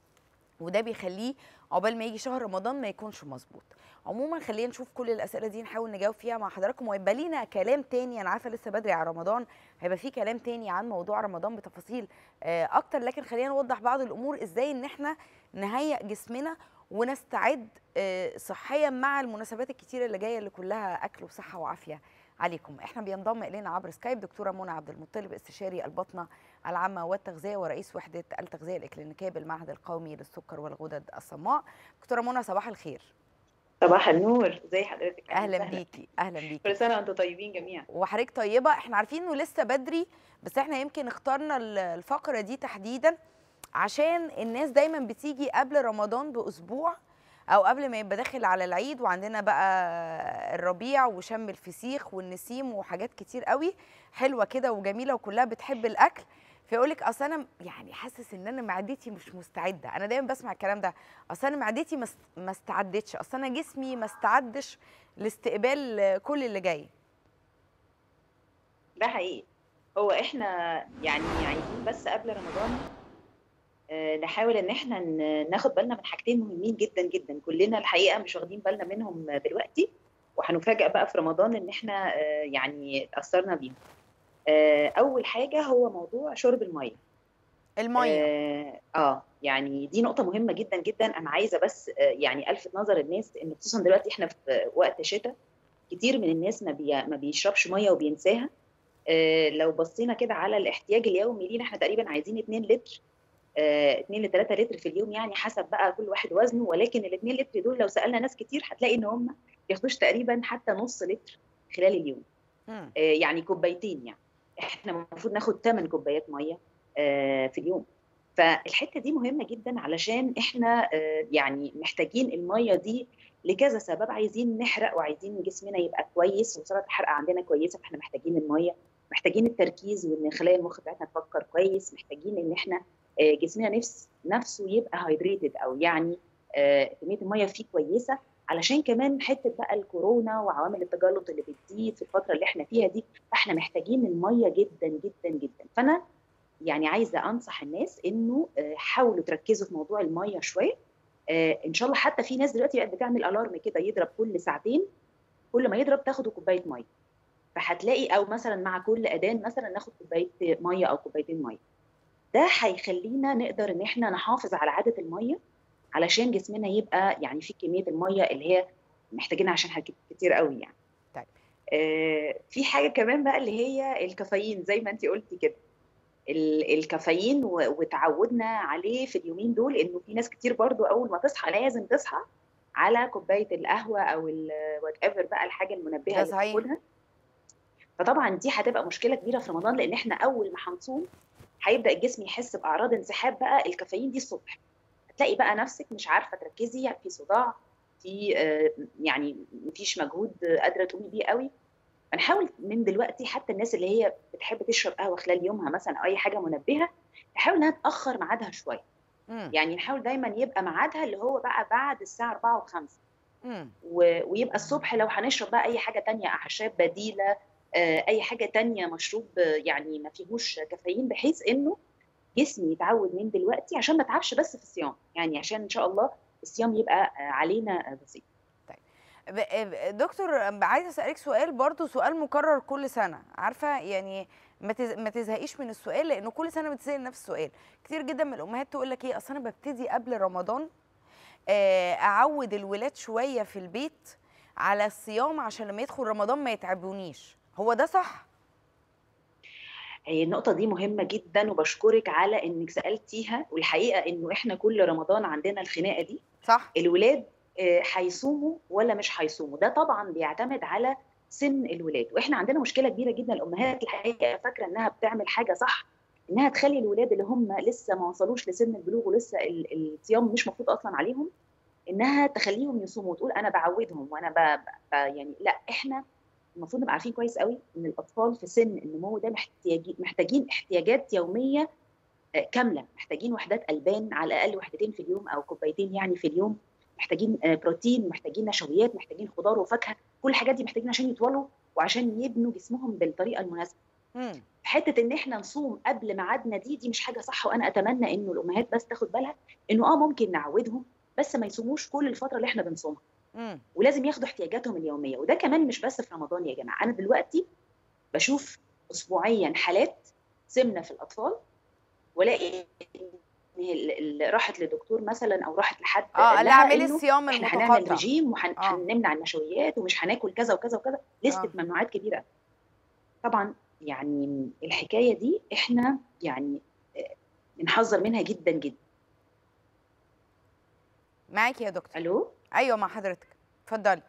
وده بيخليه عقبال ما يجي شهر رمضان ما يكونش مظبوط عموما خلينا نشوف كل الاسئله دي نحاول نجاوب فيها مع حضراتكم ويبقى لينا كلام تاني انا عارفه لسه بدري على رمضان هيبقى في كلام تاني عن موضوع رمضان بتفاصيل آه، اكتر لكن خلينا نوضح بعض الامور ازاي ان احنا نهيئ جسمنا ونستعد آه، صحيا مع المناسبات الكتيره اللي جايه اللي كلها اكل وصحه وعافيه عليكم احنا بينضم الينا عبر سكايب دكتوره منى عبد المطلب استشاري البطنه العامه والتغذيه ورئيس وحده التغذيه الاكلينيكيه بالمعهد القومي للسكر والغدد الصماء دكتوره منى صباح الخير صباح النور ازي حضرتك اهلا وسهلا. بيكي اهلا بيكي كل سنه وانتم طيبين جميعا وحضرتك طيبه احنا عارفين انه لسه بدري بس احنا يمكن اخترنا ال- الفقره دي تحديدا عشان الناس دايما بتيجي قبل رمضان باسبوع او قبل ما يبقى داخل على العيد وعندنا بقى الربيع وشم الفسيخ والنسيم وحاجات كتير قوي حلوه كده وجميله وكلها بتحب الاكل فيقول لك اصل انا يعني حاسس ان انا معدتي مش مستعده انا دايما بسمع الكلام ده اصل انا معدتي ما است- ما استعدتش اصل انا جسمي ما استعدش لاستقبال كل اللي جاي ده حقيقي هو احنا يعني عايزين بس قبل رمضان آه، نحاول ان احنا ن- ناخد بالنا من حاجتين مهمين جدا جدا كلنا الحقيقه مش واخدين بالنا منهم دلوقتي وهنفاجئ بقى في رمضان ان احنا آه، يعني اتاثرنا بيهم آه، اول حاجه هو موضوع شرب الميه الميه اه, آه يعني دي نقطه مهمه جدا جدا انا عايزه بس آه، يعني الفت نظر الناس ان خصوصا دلوقتي احنا في وقت شتاء كتير من الناس ما, بي... ما بيشربش ميه وبينساها آه، لو بصينا كده على الاحتياج اليومي لينا احنا تقريبا عايزين 2 لتر آه، 2 ل 3 لتر في اليوم يعني حسب بقى كل واحد وزنه ولكن ال 2 لتر دول لو سالنا ناس كتير هتلاقي ان هم ما بياخدوش تقريبا حتى نص لتر خلال اليوم مم. آه، يعني كوبايتين يعني احنا المفروض ناخد 8 كوبايات ميه آه، في اليوم فالحته دي مهمه جدا علشان احنا آه، يعني محتاجين الميه دي لكذا سبب عايزين نحرق وعايزين جسمنا يبقى كويس وسرعه الحرق عندنا كويسه فاحنا محتاجين الميه محتاجين التركيز وان خلايا المخ بتاعتنا تفكر كويس محتاجين ان احنا آه، جسمنا نفس نفسه يبقى هايدريتد او يعني آه، كميه الميه فيه كويسه علشان كمان حته بقى الكورونا وعوامل التجلط اللي بتزيد في الفتره اللي احنا فيها دي فاحنا محتاجين الميه جدا جدا جدا فانا يعني عايزه انصح الناس انه آه، حاولوا تركزوا في موضوع الميه شويه آه، ان شاء الله حتى في ناس دلوقتي بقت بتعمل الارم كده يضرب كل ساعتين كل ما يضرب تاخدوا كوبايه ميه فهتلاقي او مثلا مع كل اذان مثلا ناخد كوبايه ميه او كوبايتين ميه ده هيخلينا نقدر ان احنا نحافظ على عاده الميه علشان جسمنا يبقى يعني في كميه الميه اللي هي محتاجينها عشان حاجات كتير قوي يعني طيب آه في حاجه كمان بقى اللي هي الكافيين زي ما انت قلتي كده ال- الكافيين و- وتعودنا عليه في اليومين دول انه في ناس كتير برضو اول ما تصحى لازم تصحى على كوبايه القهوه او وات ايفر بقى الحاجه المنبهه ده اللي صحيح. بتاخدها فطبعا دي هتبقى مشكله كبيره في رمضان لان احنا اول ما هنصوم هيبدا الجسم يحس باعراض انسحاب بقى الكافيين دي الصبح هتلاقي بقى نفسك مش عارفه تركزي في صداع في آه، يعني مفيش مجهود آه، قادره تقومي بيه قوي فنحاول من دلوقتي حتى الناس اللي هي بتحب تشرب قهوه خلال يومها مثلا او اي حاجه منبهه تحاول انها تاخر ميعادها شويه مم. يعني نحاول دايما يبقى ميعادها اللي هو بقى بعد الساعه 4 و5 مم. و- ويبقى الصبح لو هنشرب بقى اي حاجه تانية اعشاب بديله آه، اي حاجه تانية مشروب آه، يعني ما فيهوش كافيين بحيث انه جسمي يتعود من دلوقتي عشان ما اتعبش بس في الصيام يعني عشان ان شاء الله الصيام يبقى آه، علينا آه، بسيط ب- ب- دكتور عايزه اسالك سؤال برضو سؤال مكرر كل سنه عارفه يعني ما تز- ما تزهقيش من السؤال لانه كل سنه بتسال نفس السؤال كتير جدا من الامهات تقول لك ايه اصل انا ببتدي قبل رمضان آه، اعود الولاد شويه في البيت على الصيام عشان لما يدخل رمضان ما يتعبونيش هو ده صح هي النقطة دي مهمة جدا وبشكرك على انك سألتيها والحقيقة انه احنا كل رمضان عندنا الخناقة دي صح الولاد آه، هيصوموا ولا مش هيصوموا ده طبعا بيعتمد على سن الولاد واحنا عندنا مشكلة كبيرة جدا الامهات الحقيقة فاكرة انها بتعمل حاجة صح انها تخلي الولاد اللي هم لسه ما وصلوش لسن البلوغ ولسه ال- الصيام مش مفروض اصلا عليهم انها تخليهم يصوموا وتقول انا بعودهم وانا ب... ب... يعني لا احنا المفروض نبقى عارفين كويس قوي ان الاطفال في سن النمو ده محتاجين محتاجين احتياجات يوميه آه، كامله محتاجين وحدات البان على الاقل وحدتين في اليوم او كوبايتين يعني في اليوم محتاجين آه، بروتين محتاجين نشويات محتاجين خضار وفاكهه كل الحاجات دي محتاجين عشان يطولوا وعشان يبنوا جسمهم بالطريقه المناسبه مم. حته ان احنا نصوم قبل ميعادنا دي دي مش حاجه صح وانا اتمنى انه الامهات بس تاخد بالها انه اه ممكن نعودهم بس ما يصوموش كل الفتره اللي احنا بنصومها مم. ولازم ياخدوا احتياجاتهم اليوميه وده كمان مش بس في رمضان يا جماعه انا دلوقتي بشوف اسبوعيا حالات سمنه في الاطفال والاقي إن ال- ال- راحت لدكتور مثلا او راحت لحد اه قال لا لها اعملي إنه الصيام احنا المتقطع هنعمل رجيم وهنمنع النشويات ومش هناكل كذا وكذا وكذا لستة آه. ممنوعات كبيره طبعا يعني الحكايه دي احنا يعني آه، بنحذر منها جدا جدا معاكي يا دكتور الو ايوه مع حضرتك اتفضلي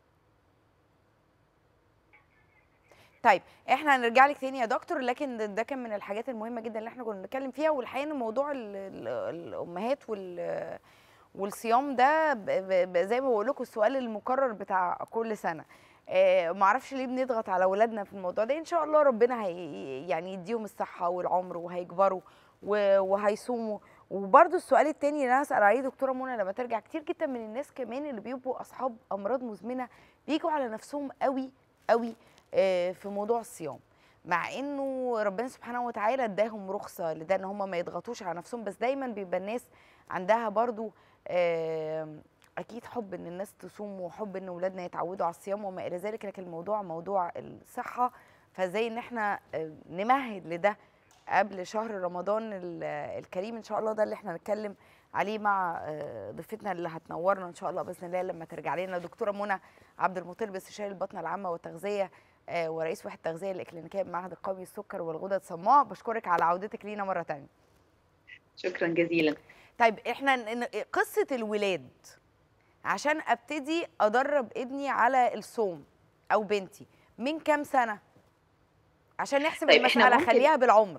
طيب احنا هنرجع لك تاني يا دكتور لكن ده- ده كان من الحاجات المهمه جدا اللي احنا كنا بنتكلم فيها والحقيقه ان موضوع ال- ال- الامهات وال والصيام ده ب- ب- ب- زي ما بقول لكم السؤال المكرر بتاع كل سنه آه معرفش ليه بنضغط على اولادنا في الموضوع ده ان شاء الله ربنا هي يعني يديهم الصحه والعمر وهيكبروا و- وهيصوموا وبرده السؤال التاني اللي انا هسال عليه دكتوره منى لما ترجع كتير جدا من الناس كمان اللي بيبقوا اصحاب امراض مزمنه بيجوا على نفسهم قوي قوي آه، في موضوع الصيام مع انه ربنا سبحانه وتعالى اداهم رخصه لده ان هم ما يضغطوش على نفسهم بس دايما بيبقى الناس عندها برضو آم، اكيد حب ان الناس تصوم وحب ان اولادنا يتعودوا على الصيام وما الى ذلك لكن الموضوع موضوع الصحه فزي ان احنا آه، نمهد لده قبل شهر رمضان ال- الكريم ان شاء الله ده اللي احنا هنتكلم عليه مع آه، ضيفتنا اللي هتنورنا ان شاء الله باذن الله لما ترجع لنا دكتوره منى عبد المطلب استشاري البطنه العامه والتغذيه آه، ورئيس وحده التغذيه الاكلينيكيه بمعهد القومي للسكر والغدد الصماء بشكرك على عودتك لينا مره تانية شكرا جزيلا طيب احنا ن- ن- قصه الولاد عشان ابتدي ادرب ابني على الصوم او بنتي من كام سنه عشان نحسب طيب، إحنا المساله ممكن- خليها بالعمر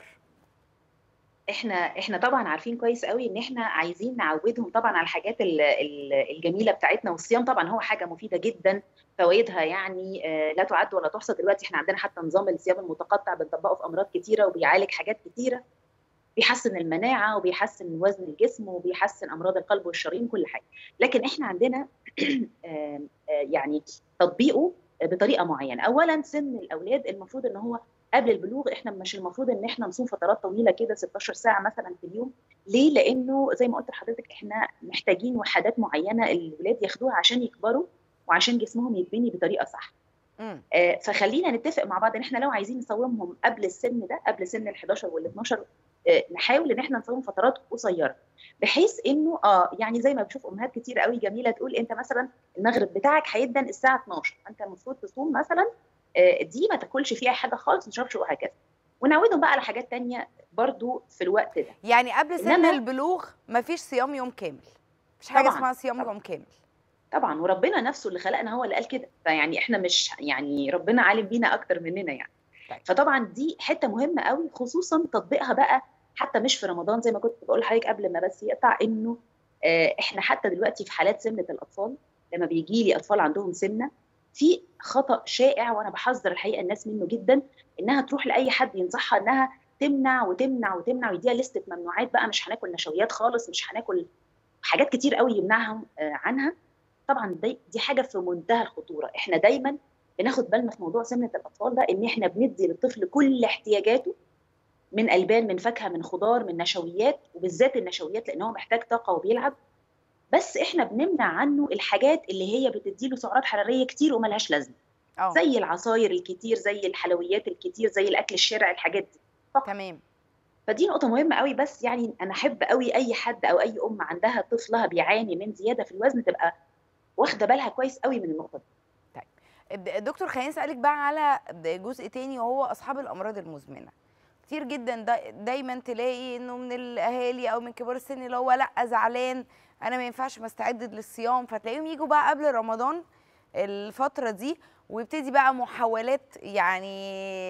احنا احنا طبعا عارفين كويس قوي ان احنا عايزين نعودهم طبعا على الحاجات ال- ال- الجميله بتاعتنا والصيام طبعا هو حاجه مفيده جدا فوائدها يعني آه، لا تعد ولا تحصى دلوقتي احنا عندنا حتى نظام الصيام المتقطع بنطبقه في امراض كتيره وبيعالج حاجات كتيره بيحسن المناعه وبيحسن وزن الجسم وبيحسن امراض القلب والشرايين كل حاجه لكن احنا عندنا آم، آه، يعني تطبيقه بطريقه معينه اولا سن الاولاد المفروض ان هو قبل البلوغ احنا مش المفروض ان احنا نصوم فترات طويله كده 16 ساعه مثلا في اليوم ليه لانه زي ما قلت لحضرتك احنا محتاجين وحدات معينه الولاد ياخدوها عشان يكبروا وعشان جسمهم يتبني بطريقه صح مم. آه، فخلينا نتفق مع بعض ان احنا لو عايزين نصومهم قبل السن ده قبل سن ال 11 وال 12 آه، نحاول ان احنا نصوم فترات قصيره بحيث انه اه يعني زي ما بشوف امهات كتير قوي جميله تقول انت مثلا المغرب بتاعك هيدن الساعه 12 انت المفروض تصوم مثلا آه، دي ما تاكلش فيها حاجه خالص ما تشربش وهكذا ونعودهم بقى على حاجات تانية برضو في الوقت ده يعني قبل سن إنما- البلوغ مفيش صيام يوم كامل مفيش حاجه طبعاً، اسمها صيام يوم كامل طبعا وربنا نفسه اللي خلقنا هو اللي قال كده فيعني احنا مش يعني ربنا عالم بينا اكتر مننا يعني فطبعا دي حته مهمه قوي خصوصا تطبيقها بقى حتى مش في رمضان زي ما كنت بقول لحضرتك قبل ما بس يقطع انه آه، احنا حتى دلوقتي في حالات سمنه الاطفال لما بيجي لي اطفال عندهم سمنه في خطا شائع وانا بحذر الحقيقه الناس منه جدا انها تروح لاي حد ينصحها انها تمنع وتمنع وتمنع ويديها لستة ممنوعات بقى مش هناكل نشويات خالص مش هناكل حاجات كتير قوي يمنعهم آه، عنها طبعا دي, دي حاجه في منتهى الخطوره احنا دايما بناخد بالنا في موضوع سمنه الاطفال ده ان احنا بندي للطفل كل احتياجاته من البان من فاكهه من خضار من نشويات وبالذات النشويات لان هو محتاج طاقه وبيلعب بس احنا بنمنع عنه الحاجات اللي هي بتديله سعرات حراريه كتير وملهاش لازمه اه زي العصاير الكتير زي الحلويات الكتير زي الاكل الشارع الحاجات دي تمام فدي نقطة مهمة قوي بس يعني أنا أحب قوي أي حد أو أي أم عندها طفلها بيعاني من زيادة في الوزن تبقى واخدة بالها كويس قوي من النقطة دي. دكتور خليني اسالك بقى على جزء تاني وهو اصحاب الامراض المزمنه كتير جدا دا دايما تلاقي انه من الاهالي او من كبار السن اللي هو لا زعلان انا ما ينفعش ما استعد للصيام فتلاقيهم يجوا بقى قبل رمضان الفتره دي ويبتدي بقى محاولات يعني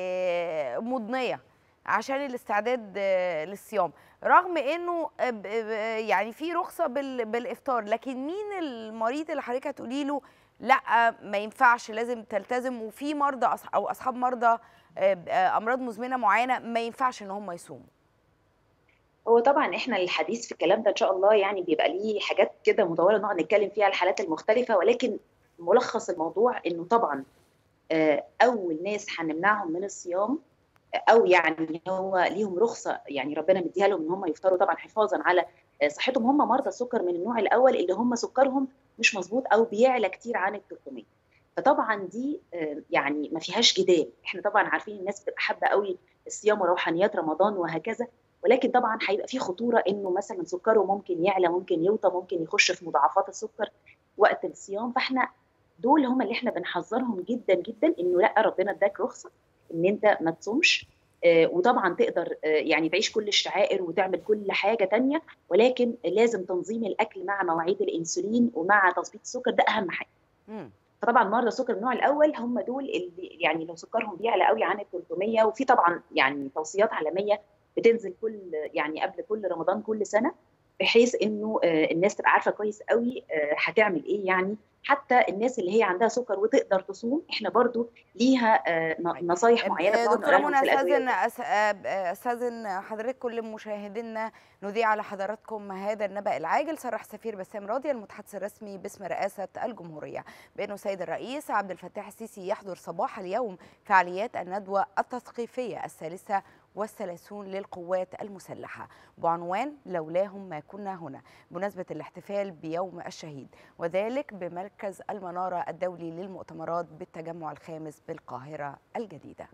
مضنيه عشان الاستعداد آه، للصيام رغم انه آه، ب- ب- يعني في رخصه بال- بالافطار لكن مين المريض اللي حضرتك هتقولي له لا ما ينفعش لازم تلتزم وفي مرضى أص- او اصحاب مرضى آه، ب- آه، امراض مزمنه معينه ما ينفعش ان هم يصوموا هو طبعا احنا الحديث في الكلام ده ان شاء الله يعني بيبقى ليه حاجات كده مطوله نقعد نتكلم فيها الحالات المختلفه ولكن ملخص الموضوع انه طبعا آه، اول ناس هنمنعهم من الصيام آه، او يعني هو ليهم رخصه يعني ربنا مديها لهم ان هم يفطروا طبعا حفاظا على آه، صحتهم هم مرضى السكر من النوع الاول اللي هم سكرهم مش مظبوط او بيعلى كتير عن ال 300 فطبعا دي آه، يعني ما فيهاش جدال احنا طبعا عارفين الناس بتبقى حابه قوي الصيام وروحانيات رمضان وهكذا ولكن طبعا هيبقى في خطوره انه مثلا سكره ممكن يعلى ممكن يوطى ممكن يخش في مضاعفات السكر وقت الصيام فاحنا دول هم اللي احنا بنحذرهم جدا جدا انه لا ربنا اداك رخصه ان انت ما تصومش آه، وطبعا تقدر آه، يعني تعيش كل الشعائر وتعمل كل حاجه تانية ولكن لازم تنظيم الاكل مع مواعيد الانسولين ومع تظبيط السكر ده اهم حاجه مم. فطبعا مرضى السكر النوع الاول هم دول اللي يعني لو سكرهم بيعلى قوي عن ال 300 وفي طبعا يعني توصيات عالميه بتنزل كل يعني قبل كل رمضان كل سنه بحيث انه آه، الناس تبقى عارفه كويس قوي آه، هتعمل ايه يعني حتى الناس اللي هي عندها سكر وتقدر تصوم احنا برضو ليها آه، ن- نصايح معينه بنقعد دكتوره نقولها لهم منى في الادويه استاذن أس- آه، استاذن حضرتك كل مشاهدينا نذيع على حضراتكم هذا النبأ العاجل صرح السفير بسام راضي المتحدث الرسمي باسم رئاسه الجمهوريه بانه السيد الرئيس عبد الفتاح السيسي يحضر صباح اليوم فعاليات الندوه التثقيفيه الثالثه والثلاثون للقوات المسلحة بعنوان لولاهم ما كنا هنا بمناسبة الاحتفال بيوم الشهيد وذلك بمركز المنارة الدولي للمؤتمرات بالتجمع الخامس بالقاهرة الجديدة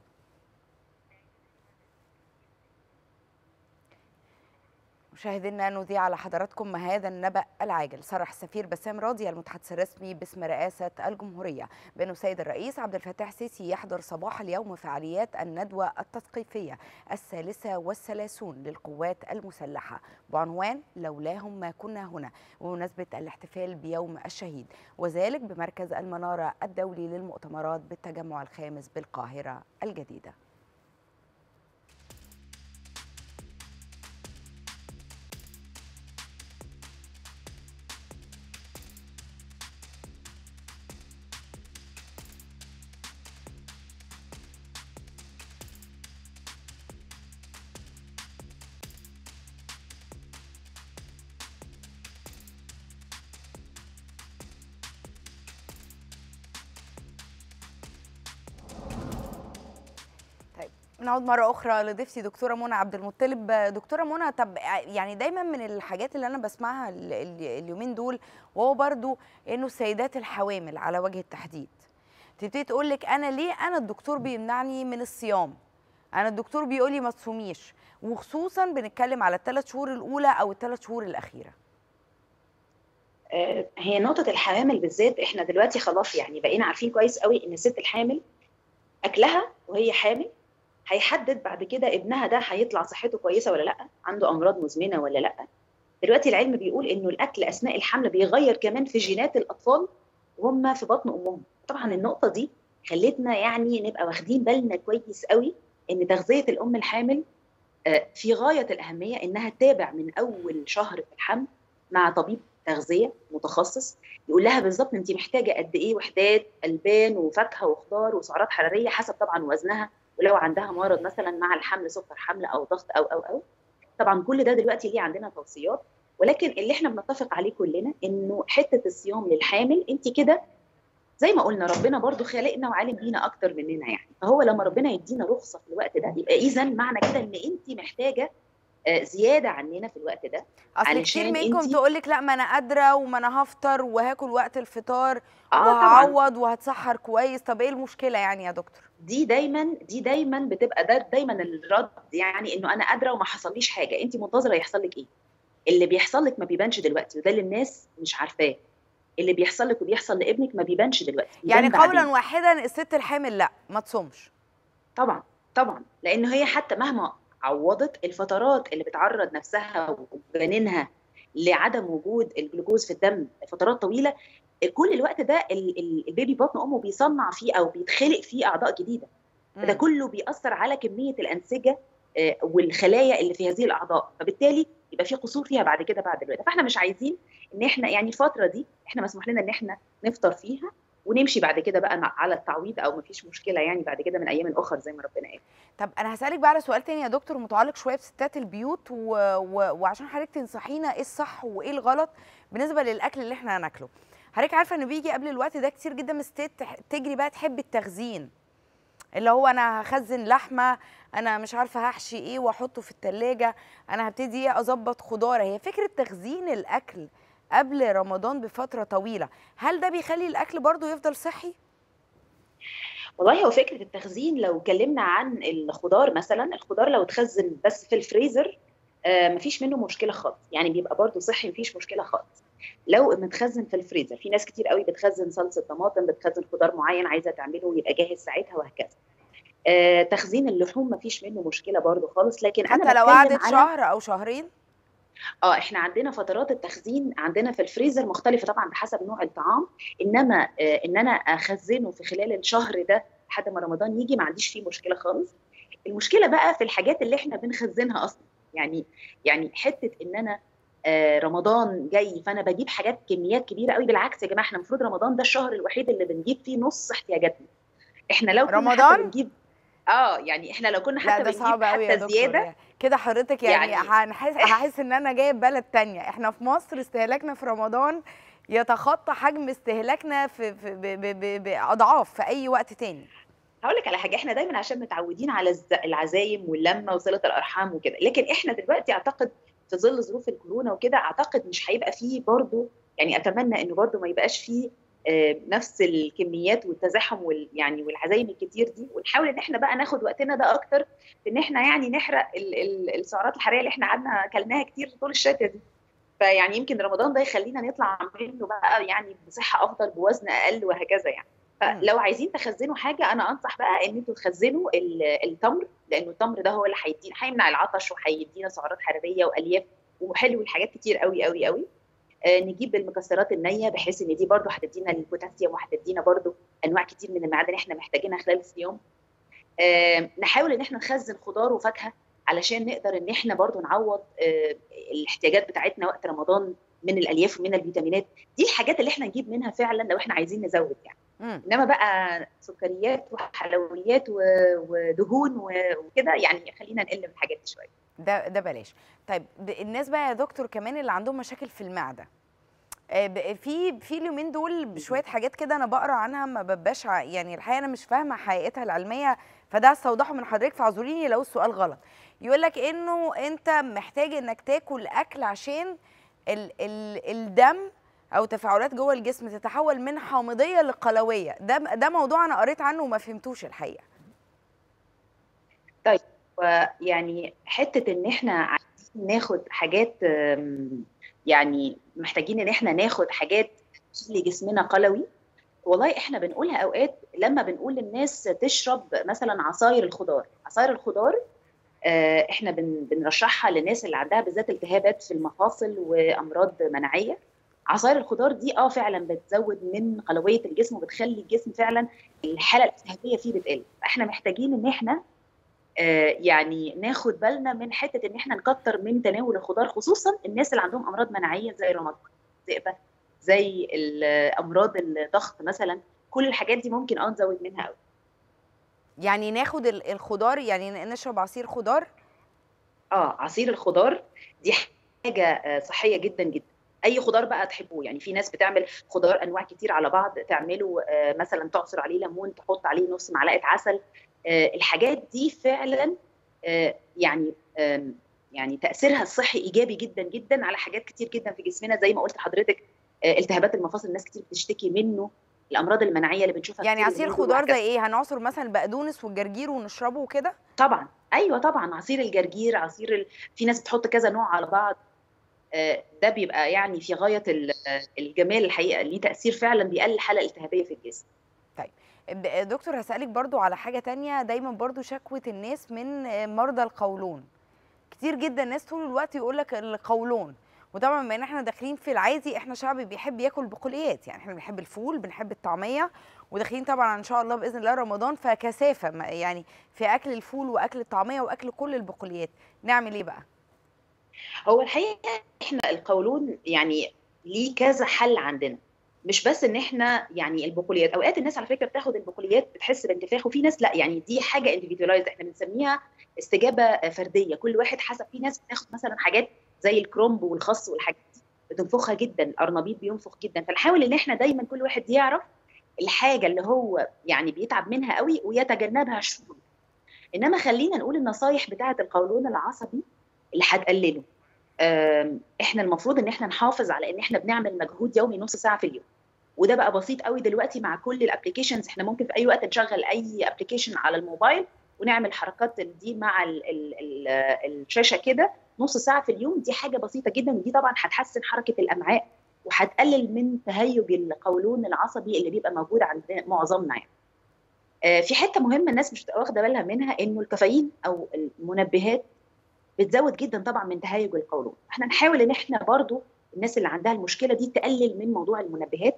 مشاهدينا نذيع على حضراتكم هذا النبأ العاجل صرح السفير بسام راضي المتحدث الرسمي باسم رئاسة الجمهورية بأن السيد الرئيس عبد الفتاح السيسي يحضر صباح اليوم فعاليات الندوة التثقيفية الثالثة والثلاثون للقوات المسلحة بعنوان لولاهم ما كنا هنا بمناسبة الاحتفال بيوم الشهيد وذلك بمركز المنارة الدولي للمؤتمرات بالتجمع الخامس بالقاهرة الجديدة نعود مرة أخرى لضيفتي دكتورة منى عبد المطلب دكتورة منى طب يعني دايما من الحاجات اللي أنا بسمعها ال- ال- اليومين دول وهو برضو إنه السيدات الحوامل على وجه التحديد تبتدي تقول لك أنا ليه أنا الدكتور بيمنعني من الصيام أنا الدكتور بيقول لي ما تصوميش وخصوصا بنتكلم على الثلاث شهور الأولى أو الثلاث شهور الأخيرة آه، هي نقطة الحوامل بالذات احنا دلوقتي خلاص يعني بقينا عارفين كويس قوي ان الست الحامل اكلها وهي حامل هيحدد بعد كده ابنها ده هيطلع صحته كويسة ولا لا عنده امراض مزمنة ولا لا دلوقتي العلم بيقول انه الاكل اثناء الحمل بيغير كمان في جينات الاطفال وهم في بطن امهم طبعا النقطة دي خلتنا يعني نبقى واخدين بالنا كويس قوي ان تغذية الام الحامل آه، في غاية الأهمية إنها تتابع من أول شهر في الحمل مع طبيب تغذية متخصص يقول لها بالظبط أنت محتاجة قد إيه وحدات ألبان وفاكهة وخضار وسعرات حرارية حسب طبعا وزنها ولو عندها مرض مثلا مع الحمل سكر حمل أو ضغط أو أو أو طبعا كل ده دلوقتي ليه عندنا توصيات ولكن اللي احنا بنتفق عليه كلنا انه حته الصيام للحامل انت كده زي ما قلنا ربنا برضو خالقنا وعالم بينا اكتر مننا يعني فهو لما ربنا يدينا رخصه في الوقت ده يبقى اذا معنى كده ان انت محتاجه آه، زياده عننا في الوقت ده اصل كتير علشان منكم انتي- تقول لك لا ما انا قادره وما انا هفطر وهاكل وقت الفطار آه، طبعاً. وهعوض وهتسحر كويس طب ايه المشكله يعني يا دكتور دي دايما دي دايما بتبقى ده دايما الرد يعني انه انا قادره وما حصليش حاجه انت منتظره يحصل لك ايه اللي بيحصل لك ما بيبانش دلوقتي وده اللي الناس مش عارفاه اللي بيحصل لك وبيحصل لابنك ما بيبانش دلوقتي يعني بيبان قولا بعدين. واحدا الست الحامل لا ما تصومش طبعا طبعا لان هي حتى مهما عوضت الفترات اللي بتعرض نفسها وجنينها لعدم وجود الجلوكوز في الدم فترات طويله كل الوقت ده ال- ال- البيبي بطن امه بيصنع فيه او بيتخلق فيه اعضاء جديده فده مم. كله بيأثر على كميه الانسجه آه، والخلايا اللي في هذه الاعضاء فبالتالي يبقى في قصور فيها بعد كده بعد الولاده فاحنا مش عايزين ان احنا يعني الفتره دي احنا مسموح لنا ان احنا نفطر فيها ونمشي بعد كده بقى مع- على التعويض او مفيش مشكله يعني بعد كده من ايام اخر زي ما ربنا قال طب انا هسالك بقى على سؤال تاني يا دكتور متعلق شويه بستات البيوت و... و... وعشان حضرتك تنصحينا ايه الصح وايه الغلط بالنسبه للاكل اللي احنا هناكله حضرتك عارفه ان بيجي قبل الوقت ده كتير جدا من الستات تح- تجري بقى تحب التخزين اللي هو انا هخزن لحمه انا مش عارفه هحشي ايه واحطه في التلاجة انا هبتدي ايه اظبط خضار هي فكره تخزين الاكل قبل رمضان بفتره طويله هل ده بيخلي الاكل برضو يفضل صحي والله هو فكره التخزين لو اتكلمنا عن الخضار مثلا الخضار لو اتخزن بس في الفريزر آه مفيش منه مشكله خالص يعني بيبقى برضه صحي مفيش مشكله خالص لو متخزن في الفريزر في ناس كتير قوي بتخزن صلصه طماطم بتخزن خضار معين عايزه تعمله ويبقى جاهز ساعتها وهكذا آه تخزين اللحوم مفيش منه مشكله برضه خالص لكن انا حتى لو بتكلم قعدت على- شهر او شهرين اه احنا عندنا فترات التخزين عندنا في الفريزر مختلفه طبعا بحسب نوع الطعام انما آه ان انا اخزنه في خلال الشهر ده لحد ما رمضان يجي ما عنديش فيه مشكله خالص المشكله بقى في الحاجات اللي احنا بنخزنها اصلا يعني يعني حته ان انا آه رمضان جاي فانا بجيب حاجات كميات كبيره قوي بالعكس يا جماعه احنا المفروض رمضان ده الشهر الوحيد اللي بنجيب فيه نص احتياجاتنا احنا لو كنا حتى رمضان؟ بنجيب اه يعني احنا لو كنا لا حتى ده بنجيب صعب قوي يا حتى دكتور زياده يعني كده حضرتك يعني, يعني- هنحس هحس ان انا جايه بلد تانية احنا في مصر استهلاكنا في رمضان يتخطى حجم استهلاكنا في, في ب- ب- ب- باضعاف في اي وقت تاني هقول لك على حاجه احنا دايما عشان متعودين على الز- العزايم واللمه وصله الارحام وكده لكن احنا دلوقتي اعتقد في ظل ظروف الكورونا وكده اعتقد مش هيبقى فيه برضو يعني اتمنى انه برضو ما يبقاش فيه آه، نفس الكميات والتزاحم وال يعني والعزايم الكتير دي ونحاول ان احنا بقى ناخد وقتنا ده اكتر في ان احنا يعني نحرق ال- ال- السعرات الحراريه اللي احنا قعدنا اكلناها كتير طول الشتاء دي فيعني يمكن رمضان ده يخلينا نطلع منه بقى يعني بصحه افضل بوزن اقل وهكذا يعني فلو عايزين تخزنوا حاجه انا انصح بقى ان انتوا تخزنوا ال- التمر لانه التمر ده هو اللي هيدينا هيمنع العطش وهيدينا سعرات حراريه والياف وحلو لحاجات كتير قوي قوي قوي آه، نجيب المكسرات النيه بحيث ان دي برضو هتدينا البوتاسيوم وهتدينا برضو انواع كتير من المعادن احنا محتاجينها خلال اليوم آه، نحاول ان احنا نخزن خضار وفاكهه علشان نقدر ان احنا برضو نعوض آه، الاحتياجات بتاعتنا وقت رمضان من الالياف ومن الفيتامينات دي الحاجات اللي احنا نجيب منها فعلا لو احنا عايزين نزود يعني مم. انما بقى سكريات وحلويات و- ودهون و- وكده يعني خلينا نقل من الحاجات دي شويه ده ده بلاش طيب ب- الناس بقى يا دكتور كمان اللي عندهم مشاكل في المعده آه، ب- في في اليومين دول بشويه حاجات كده انا بقرا عنها ما ببقاش ع- يعني الحقيقه انا مش فاهمه حقيقتها العلميه فده استوضحه من حضرتك فاعذريني لو السؤال غلط يقول لك انه انت محتاج انك تاكل اكل عشان ال ال الدم او تفاعلات جوه الجسم تتحول من حامضيه لقلويه ده ده موضوع انا قريت عنه وما فهمتوش الحقيقه طيب ويعني حته ان احنا عايزين ناخد حاجات أم، يعني محتاجين ان احنا ناخد حاجات تخلي جسمنا قلوي والله احنا بنقولها اوقات لما بنقول للناس تشرب مثلا عصاير الخضار عصاير الخضار آه، احنا بن- بنرشحها للناس اللي عندها بالذات التهابات في المفاصل وامراض مناعيه عصاير الخضار دي اه فعلا بتزود من قلويه الجسم وبتخلي الجسم فعلا الحاله الالتهابيه فيه بتقل فاحنا محتاجين ان احنا آه، يعني ناخد بالنا من حته ان احنا نكتر من تناول الخضار خصوصا الناس اللي عندهم امراض مناعيه زي الروماتويد الذئبه زي ال- امراض الضغط مثلا كل الحاجات دي ممكن اه نزود منها قوي يعني ناخد ال- الخضار يعني ن- نشرب عصير خضار اه عصير الخضار دي حاجه آه، صحيه جدا جدا اي خضار بقى تحبوه يعني في ناس بتعمل خضار انواع كتير على بعض تعمله آه، مثلا تعصر عليه ليمون تحط عليه نص معلقه عسل آه، الحاجات دي فعلا آه، يعني آم، يعني تاثيرها الصحي ايجابي جدا جدا على حاجات كتير جدا في جسمنا زي ما قلت لحضرتك آه، التهابات المفاصل ناس كتير بتشتكي منه الامراض المناعيه اللي بنشوفها يعني كتير عصير اليومين دول خضار زي وهكذا. ايه هنعصر مثلا البقدونس والجرجير ونشربه وكده طبعا ايوه طبعا عصير الجرجير عصير ال... في ناس بتحط كذا نوع على بعض آه، ده بيبقى يعني في غايه ال- آه، الجمال الحقيقه ليه تاثير فعلا بيقلل الحاله الالتهابيه في الجسم طيب ب- دكتور هسألك برضو على حاجة تانية دايما برضو شكوة الناس من آه، مرضى القولون كتير جدا ناس طول الوقت يقولك القولون وطبعا بما ان احنا داخلين في العادي احنا شعب بيحب ياكل بقوليات يعني احنا بنحب الفول بنحب الطعمية وداخلين طبعا ان شاء الله باذن الله رمضان فكثافة ما- يعني في اكل الفول واكل الطعمية واكل كل البقوليات نعمل ايه بقى هو الحقيقه احنا القولون يعني ليه كذا حل عندنا مش بس ان احنا يعني البقوليات اوقات الناس على فكره بتاخد البقوليات بتحس بانتفاخ وفي ناس لا يعني دي حاجه individualized احنا بنسميها استجابه فرديه كل واحد حسب في ناس بتاخد مثلا حاجات زي الكرومب والخس والحاجات دي بتنفخها جدا الارنبيط بينفخ جدا فنحاول ان احنا دايما كل واحد يعرف الحاجه اللي هو يعني بيتعب منها قوي ويتجنبها شويه انما خلينا نقول النصايح بتاعه القولون العصبي اللي هتقلله آم، احنا المفروض ان احنا نحافظ على ان احنا بنعمل مجهود يومي نص ساعه في اليوم وده بقى بسيط قوي دلوقتي مع كل الابلكيشنز احنا ممكن في اي وقت نشغل اي ابلكيشن على الموبايل ونعمل حركات دي مع ال ال ال الشاشه كده نص ساعه في اليوم دي حاجه بسيطه جدا ودي طبعا هتحسن حركه الامعاء وهتقلل من تهيج القولون العصبي اللي بيبقى موجود عند معظمنا يعني. آه، في حته مهمه الناس مش بتبقى واخده بالها منها انه الكافيين او المنبهات بتزود جدا طبعا من تهيج القولون احنا نحاول ان احنا برضو الناس اللي عندها المشكله دي تقلل من موضوع المنبهات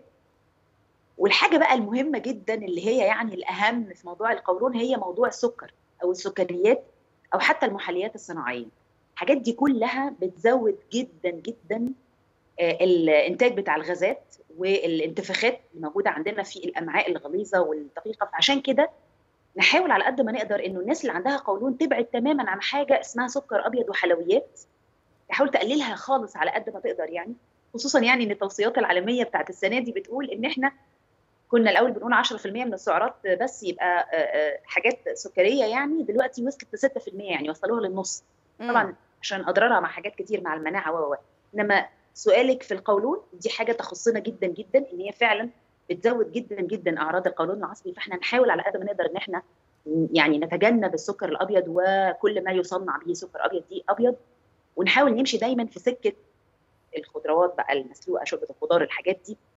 والحاجه بقى المهمه جدا اللي هي يعني الاهم في موضوع القولون هي موضوع السكر او السكريات او حتى المحليات الصناعيه الحاجات دي كلها بتزود جدا جدا آه، الانتاج بتاع الغازات والانتفاخات اللي موجوده عندنا في الامعاء الغليظه والدقيقه فعشان كده نحاول على قد ما نقدر انه الناس اللي عندها قولون تبعد تماما عن حاجه اسمها سكر ابيض وحلويات تحاول تقللها خالص على قد ما تقدر يعني خصوصا يعني ان التوصيات العالميه بتاعت السنه دي بتقول ان احنا كنا الاول بنقول 10% من السعرات بس يبقى آه، آه، حاجات سكريه يعني دلوقتي وصلت ل 6% يعني وصلوها للنص طبعا عشان اضرارها مع حاجات كتير مع المناعه و و انما سؤالك في القولون دي حاجه تخصنا جدا جدا ان هي فعلا بتزود جدا جدا اعراض القولون العصبي فاحنا نحاول على قد ما نقدر ان احنا يعني نتجنب السكر الابيض وكل ما يصنع به سكر ابيض دي ابيض ونحاول نمشي دايما في سكه الخضروات بقى المسلوقه شوربه الخضار الحاجات دي